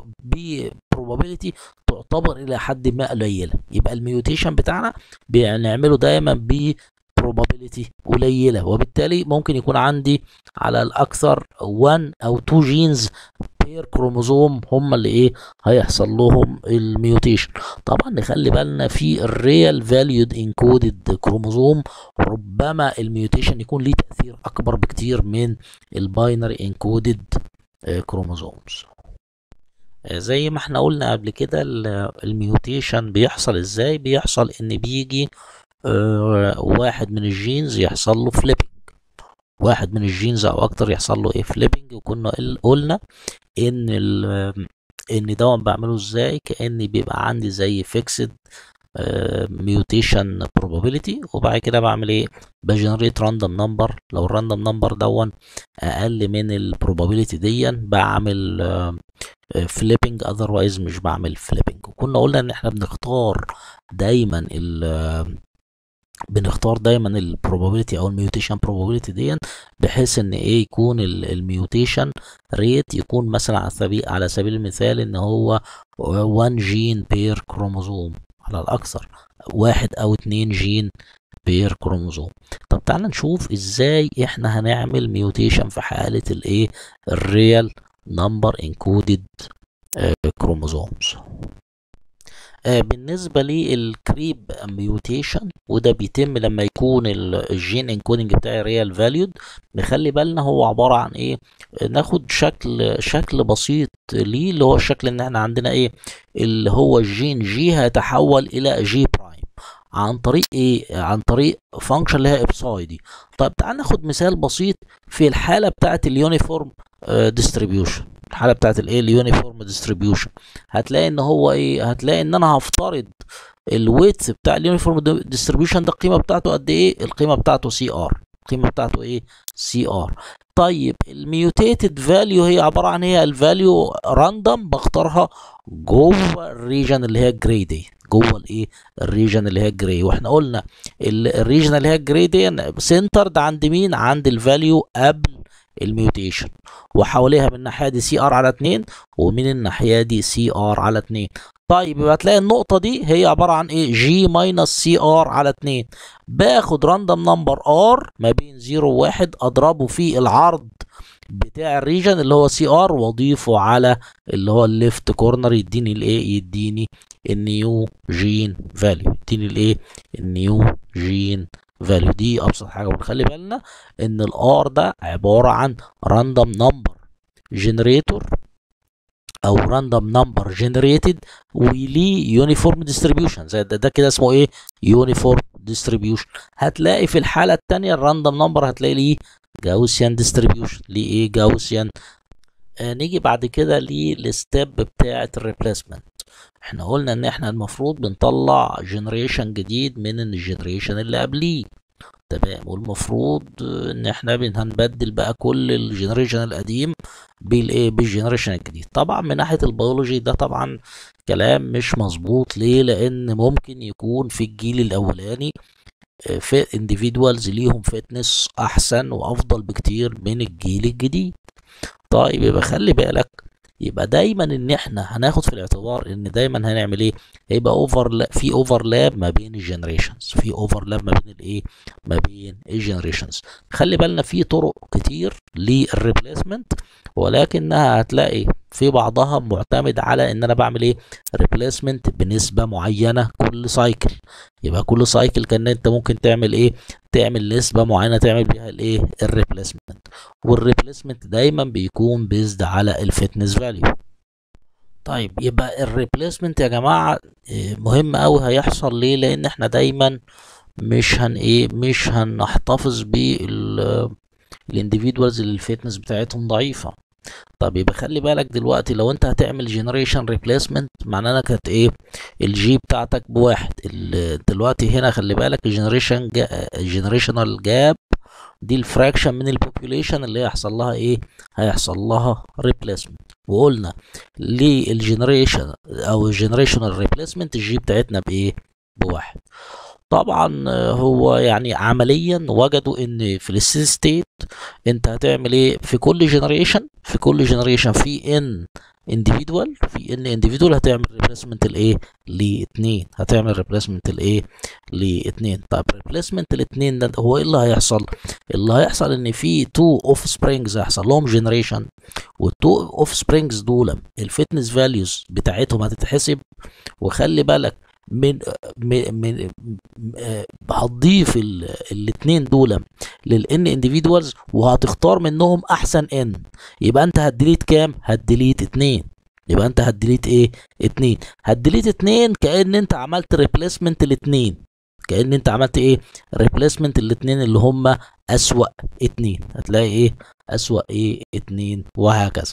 بروبابيلتي تعتبر الى حد ما قليله يبقى الميوتيشن بتاعنا بنعمله دايما ب probability قليلة وبالتالي ممكن يكون عندي على الأكثر 1 أو 2 جينز بير كروموزوم هم اللي ايه هيحصل لهم الميوتيشن طبعا نخلي بالنا في الريال فاليود انكودد كروموزوم ربما الميوتيشن يكون ليه تأثير أكبر بكتير من الباينري انكودد كروموزومز زي ما احنا قلنا قبل كده الميوتيشن بيحصل ازاي بيحصل ان بيجي اه واحد من الجينز يحصل له فليبنج واحد من الجينز او اكتر يحصل له ايه فليبنج وكنا قلنا ان ان ده بعمله ازاي كاني بيبقى عندي زي فيكسد ميوتيشن probability وبعد كده بعمل ايه بجنريت راندوم نمبر لو الراندوم نمبر دون اقل من البروبابيلتي دي بعمل فليبنج اذروايز مش بعمل فليبنج وكنا قلنا ان احنا بنختار دايما ال بنختار دايما البروبابيلتي او الميوتيشن probability دي بحيث ان ايه يكون الميوتيشن ريت يكون مثلا على سبيل على سبيل المثال ان هو 1 جين بير كروموزوم على الاكثر واحد او اتنين جين بير كروموزوم طب تعال نشوف ازاي احنا هنعمل ميوتيشن في حالة الايه الريال نمبر انكودد كروموزومز بالنسبة للكريب ميوتيشن وده بيتم لما يكون الجين انكودنج بتاعي ريال فاليود نخلي بالنا هو عبارة عن ايه ناخد شكل شكل بسيط ليه اللي هو الشكل ان احنا عندنا ايه اللي هو الجين جي هيتحول الى جي برايم عن طريق ايه عن طريق فانكشن اللي هي ابسايدي طيب تعال ناخد مثال بسيط في الحالة بتاعت اليونيفورم ديستريبيوشن الحاله بتاعت الايه اليونيفورم ديستريبيوشن هتلاقي ان هو ايه هتلاقي ان انا هفترض الويتس بتاع اليونيفورم ديستريبيوشن ده القيمه بتاعته قد ايه القيمه بتاعته سي ار القيمه بتاعته ايه سي ار طيب الميوتيتد فاليو هي عباره عن هي الفاليو راندوم بختارها جوه الريجن اللي هي جراي دي جوه الايه الريجن اللي هي الجراي واحنا قلنا الريجن اللي هي الجراي دي سنترد عند مين عند الفاليو قبل الميوتيشن وحواليها من الناحيه دي سي ار على 2 ومن الناحيه دي سي ار على 2 طيب يبقى تلاقي النقطه دي هي عباره عن ايه جي ماينس سي ار على 2 باخد راندوم نمبر ار ما بين 0 و 1 اضربه في العرض بتاع الريجن اللي هو سي ار واضيفه على اللي هو الليفت كورنر يديني الايه يديني النيو جين فاليو يديني الايه النيو جين فاليو دي ابسط حاجه ونخلي بالنا ان الار ده عباره عن راندوم نمبر جنريتور او راندوم نمبر جنريتد وليه يونيفورم ديستريبيوشن زي ده, ده كده اسمه ايه يونيفورم ديستريبيوشن هتلاقي في الحاله الثانيه الراندوم نمبر هتلاقي ليه جاوسيان ديستريبيوشن ليه ايه جاوسيان آه نيجي بعد كده للستيب بتاعه الريبليسمنت احنا قلنا ان احنا المفروض بنطلع جنريشن جديد من الجنريشن اللي قبليه تمام والمفروض ان احنا هنبدل بقى كل الجنريشن القديم بالايه بالجنريشن الجديد طبعا من ناحيه البيولوجي ده طبعا كلام مش مظبوط ليه لان ممكن يكون في الجيل الاولاني في individuals ليهم فتنس احسن وافضل بكتير من الجيل الجديد طيب يبقى خلي بالك يبقى دايما ان احنا هناخد في الاعتبار ان دايما هنعمل ايه هيبقى اوفر في اوفرلاب ما بين الجنريشنز في اوفرلاب ما بين الايه ما بين الجنريشنز خلي بالنا في طرق كتير للريبليسمنت ولكنها هتلاقي في بعضها معتمد على ان انا بعمل ايه ريبليسمنت بنسبه معينه كل سايكل يبقى كل سايكل كان انت ممكن تعمل ايه تعمل نسبه معينه تعمل بيها الايه الريبليسمنت والريبليسمنت دايما بيكون بيزد على الفتنس فاليو طيب يبقى الريبليسمنت يا جماعه مهم قوي هيحصل ليه لان احنا دايما مش هن ايه مش هنحتفظ بال الانديفيدوالز اللي الفتنس بتاعتهم ضعيفه طب يبقى خلي بالك دلوقتي لو انت هتعمل جنريشن ريبليسمنت معناه انك هت ايه الجي بتاعتك بواحد دلوقتي هنا خلي بالك الجنريشن جا الجنريشنال جاب دي الفراكشن من البوبوليشن اللي هيحصل لها ايه هيحصل لها ريبليسمنت وقلنا للجنريشن او الجنريشنال ريبليسمنت الجي بتاعتنا بايه بواحد طبعا هو يعني عمليا وجدوا ان في الستيت ستيت انت هتعمل ايه في كل جنريشن في كل جنريشن في ان individual في ان individual هتعمل ريبليسمنت الايه لاثنين هتعمل ريبليسمنت الايه لاثنين طيب ريبليسمنت الاثنين ده هو ايه اللي هيحصل اللي هيحصل ان في تو اوف سبرينجز هيحصل لهم جنريشن والتو اوف سبرينجز دول الفتنس فاليوز بتاعتهم هتتحسب وخلي بالك من من هتضيف الاثنين دول للان انديفيدوالز وهتختار منهم احسن ان يبقى انت هتديليت كام هتديليت اتنين يبقى انت هتديليت ايه اتنين هتديليت اتنين كأن انت عملت ريبليسمنت الاتنين كأن انت عملت ايه ريبليسمنت الاتنين اللي هم اسوأ اتنين هتلاقي ايه اسوأ ايه اتنين وهكذا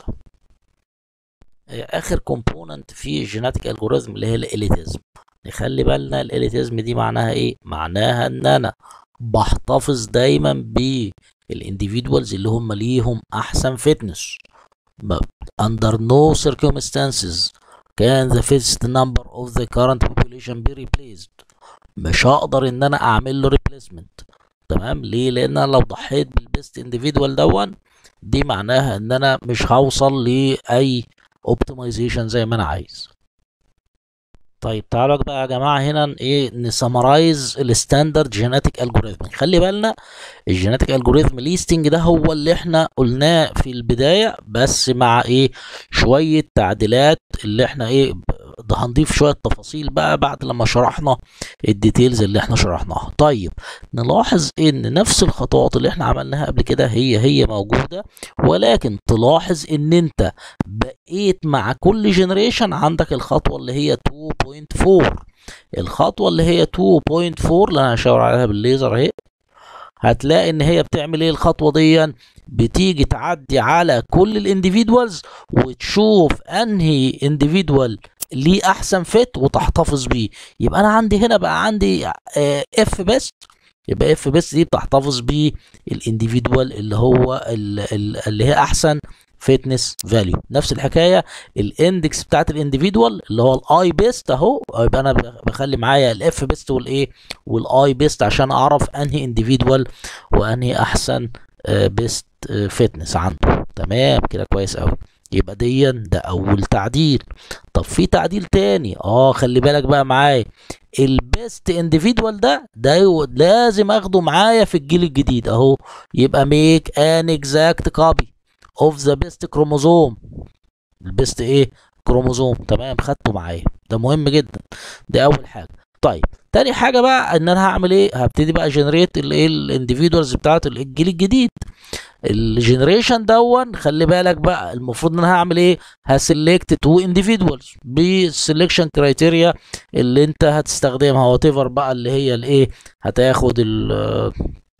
اخر كومبوننت في الجيناتيك الجوريزم اللي هي الاليتيزم نخلي بالنا الاليتيزم دي معناها ايه معناها ان انا بحتفظ دايما بالانديفيدوالز اللي هم ليهم احسن فتنس under no circumstances can the fixed number of the current population be replaced مش هقدر ان انا اعمل له replacement تمام ليه لان انا لو ضحيت بالبيست انديفيدوال دون دي معناها ان انا مش هوصل لاي اوبتمايزيشن زي ما انا عايز طيب تعالوا بقى يا جماعه هنا ايه نسمرايز الستاندرد جيناتيك الجوريزم خلي بالنا الجيناتيك الجوريزم ليستنج ده هو اللي احنا قلناه في البدايه بس مع ايه شويه تعديلات اللي احنا ايه ده هنضيف شويه تفاصيل بقى بعد لما شرحنا الديتيلز اللي احنا شرحناها طيب نلاحظ ان نفس الخطوات اللي احنا عملناها قبل كده هي هي موجوده ولكن تلاحظ ان انت بقيت مع كل جنريشن عندك الخطوه اللي هي 2.4 الخطوه اللي هي 2.4 اللي انا هشاور عليها بالليزر اهي هتلاقي ان هي بتعمل ايه الخطوه دي بتيجي تعدي على كل الانديفيدوالز وتشوف انهي انديفيدوال ليه احسن فيت وتحتفظ بيه يبقى انا عندي هنا بقى عندي اف بيست يبقى اف بيست دي بتحتفظ بالانديفيدوال اللي هو اللي هي احسن فيتنس فاليو نفس الحكايه الاندكس بتاعت الانديفيدوال اللي هو الاي بيست اهو يبقى انا بخلي معايا الاف بيست والايه والاي بيست عشان اعرف انهي انديفيدوال وانهي احسن بيست فيتنس عنده تمام كده كويس قوي يبقى ديا ده اول تعديل طب في تعديل تاني اه خلي بالك بقى معايا البيست انديفيدوال ده ده لازم اخده معايا في الجيل الجديد اهو يبقى ميك ان اكزاكت كوبي اوف ذا بيست كروموزوم البيست ايه كروموزوم تمام خدته معايا ده مهم جدا ده اول حاجه طيب تاني حاجه بقى ان انا هعمل ايه هبتدي بقى جنريت الايه الانديفيدوالز بتاعت الجيل الجديد الجنريشن دون خلي بالك بقى المفروض ان انا هعمل ايه هسلكت تو انديفيدوالز بالسلكشن كرايتيريا اللي انت هتستخدمها وات ايفر بقى اللي هي الايه هتاخد ال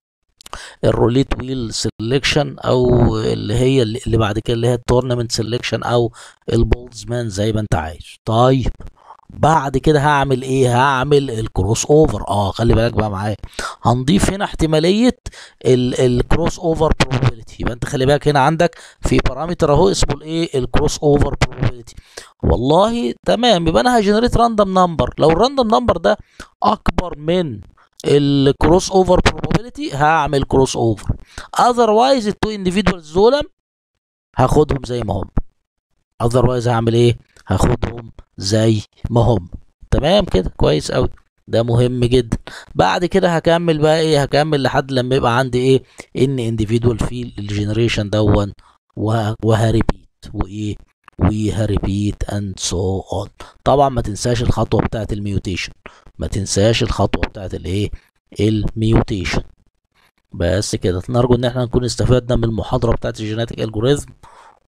الروليت ويل سيلكشن او اللي هي اللي بعد كده اللي هي التورنمنت سيلكشن او البولز مان زي ما انت عايز طيب بعد كده هعمل ايه هعمل الكروس اوفر اه خلي بالك بقى معايا هنضيف هنا احتماليه الكروس اوفر probability يبقى انت خلي بالك هنا عندك في بارامتر اهو اسمه الايه الكروس اوفر probability والله تمام يبقى انا هجنريت راندوم نمبر لو الراندوم نمبر ده اكبر من الكروس اوفر probability هعمل كروس اوفر اذروايز التو انديفيدوالز دول هاخدهم زي ما هم اذروايز هعمل ايه هاخدهم زي ما هم تمام كده كويس قوي ده مهم جدا بعد كده هكمل بقى ايه هكمل لحد لما يبقى عندي ايه ان انديفيدوال في الجنريشن دون وهريبيت وايه وهريبيت اند سو اون طبعا ما تنساش الخطوه بتاعت الميوتيشن ما تنساش الخطوه بتاعت الايه الميوتيشن بس كده نرجو ان احنا نكون استفدنا من المحاضره بتاعت الجيناتيك الجوريزم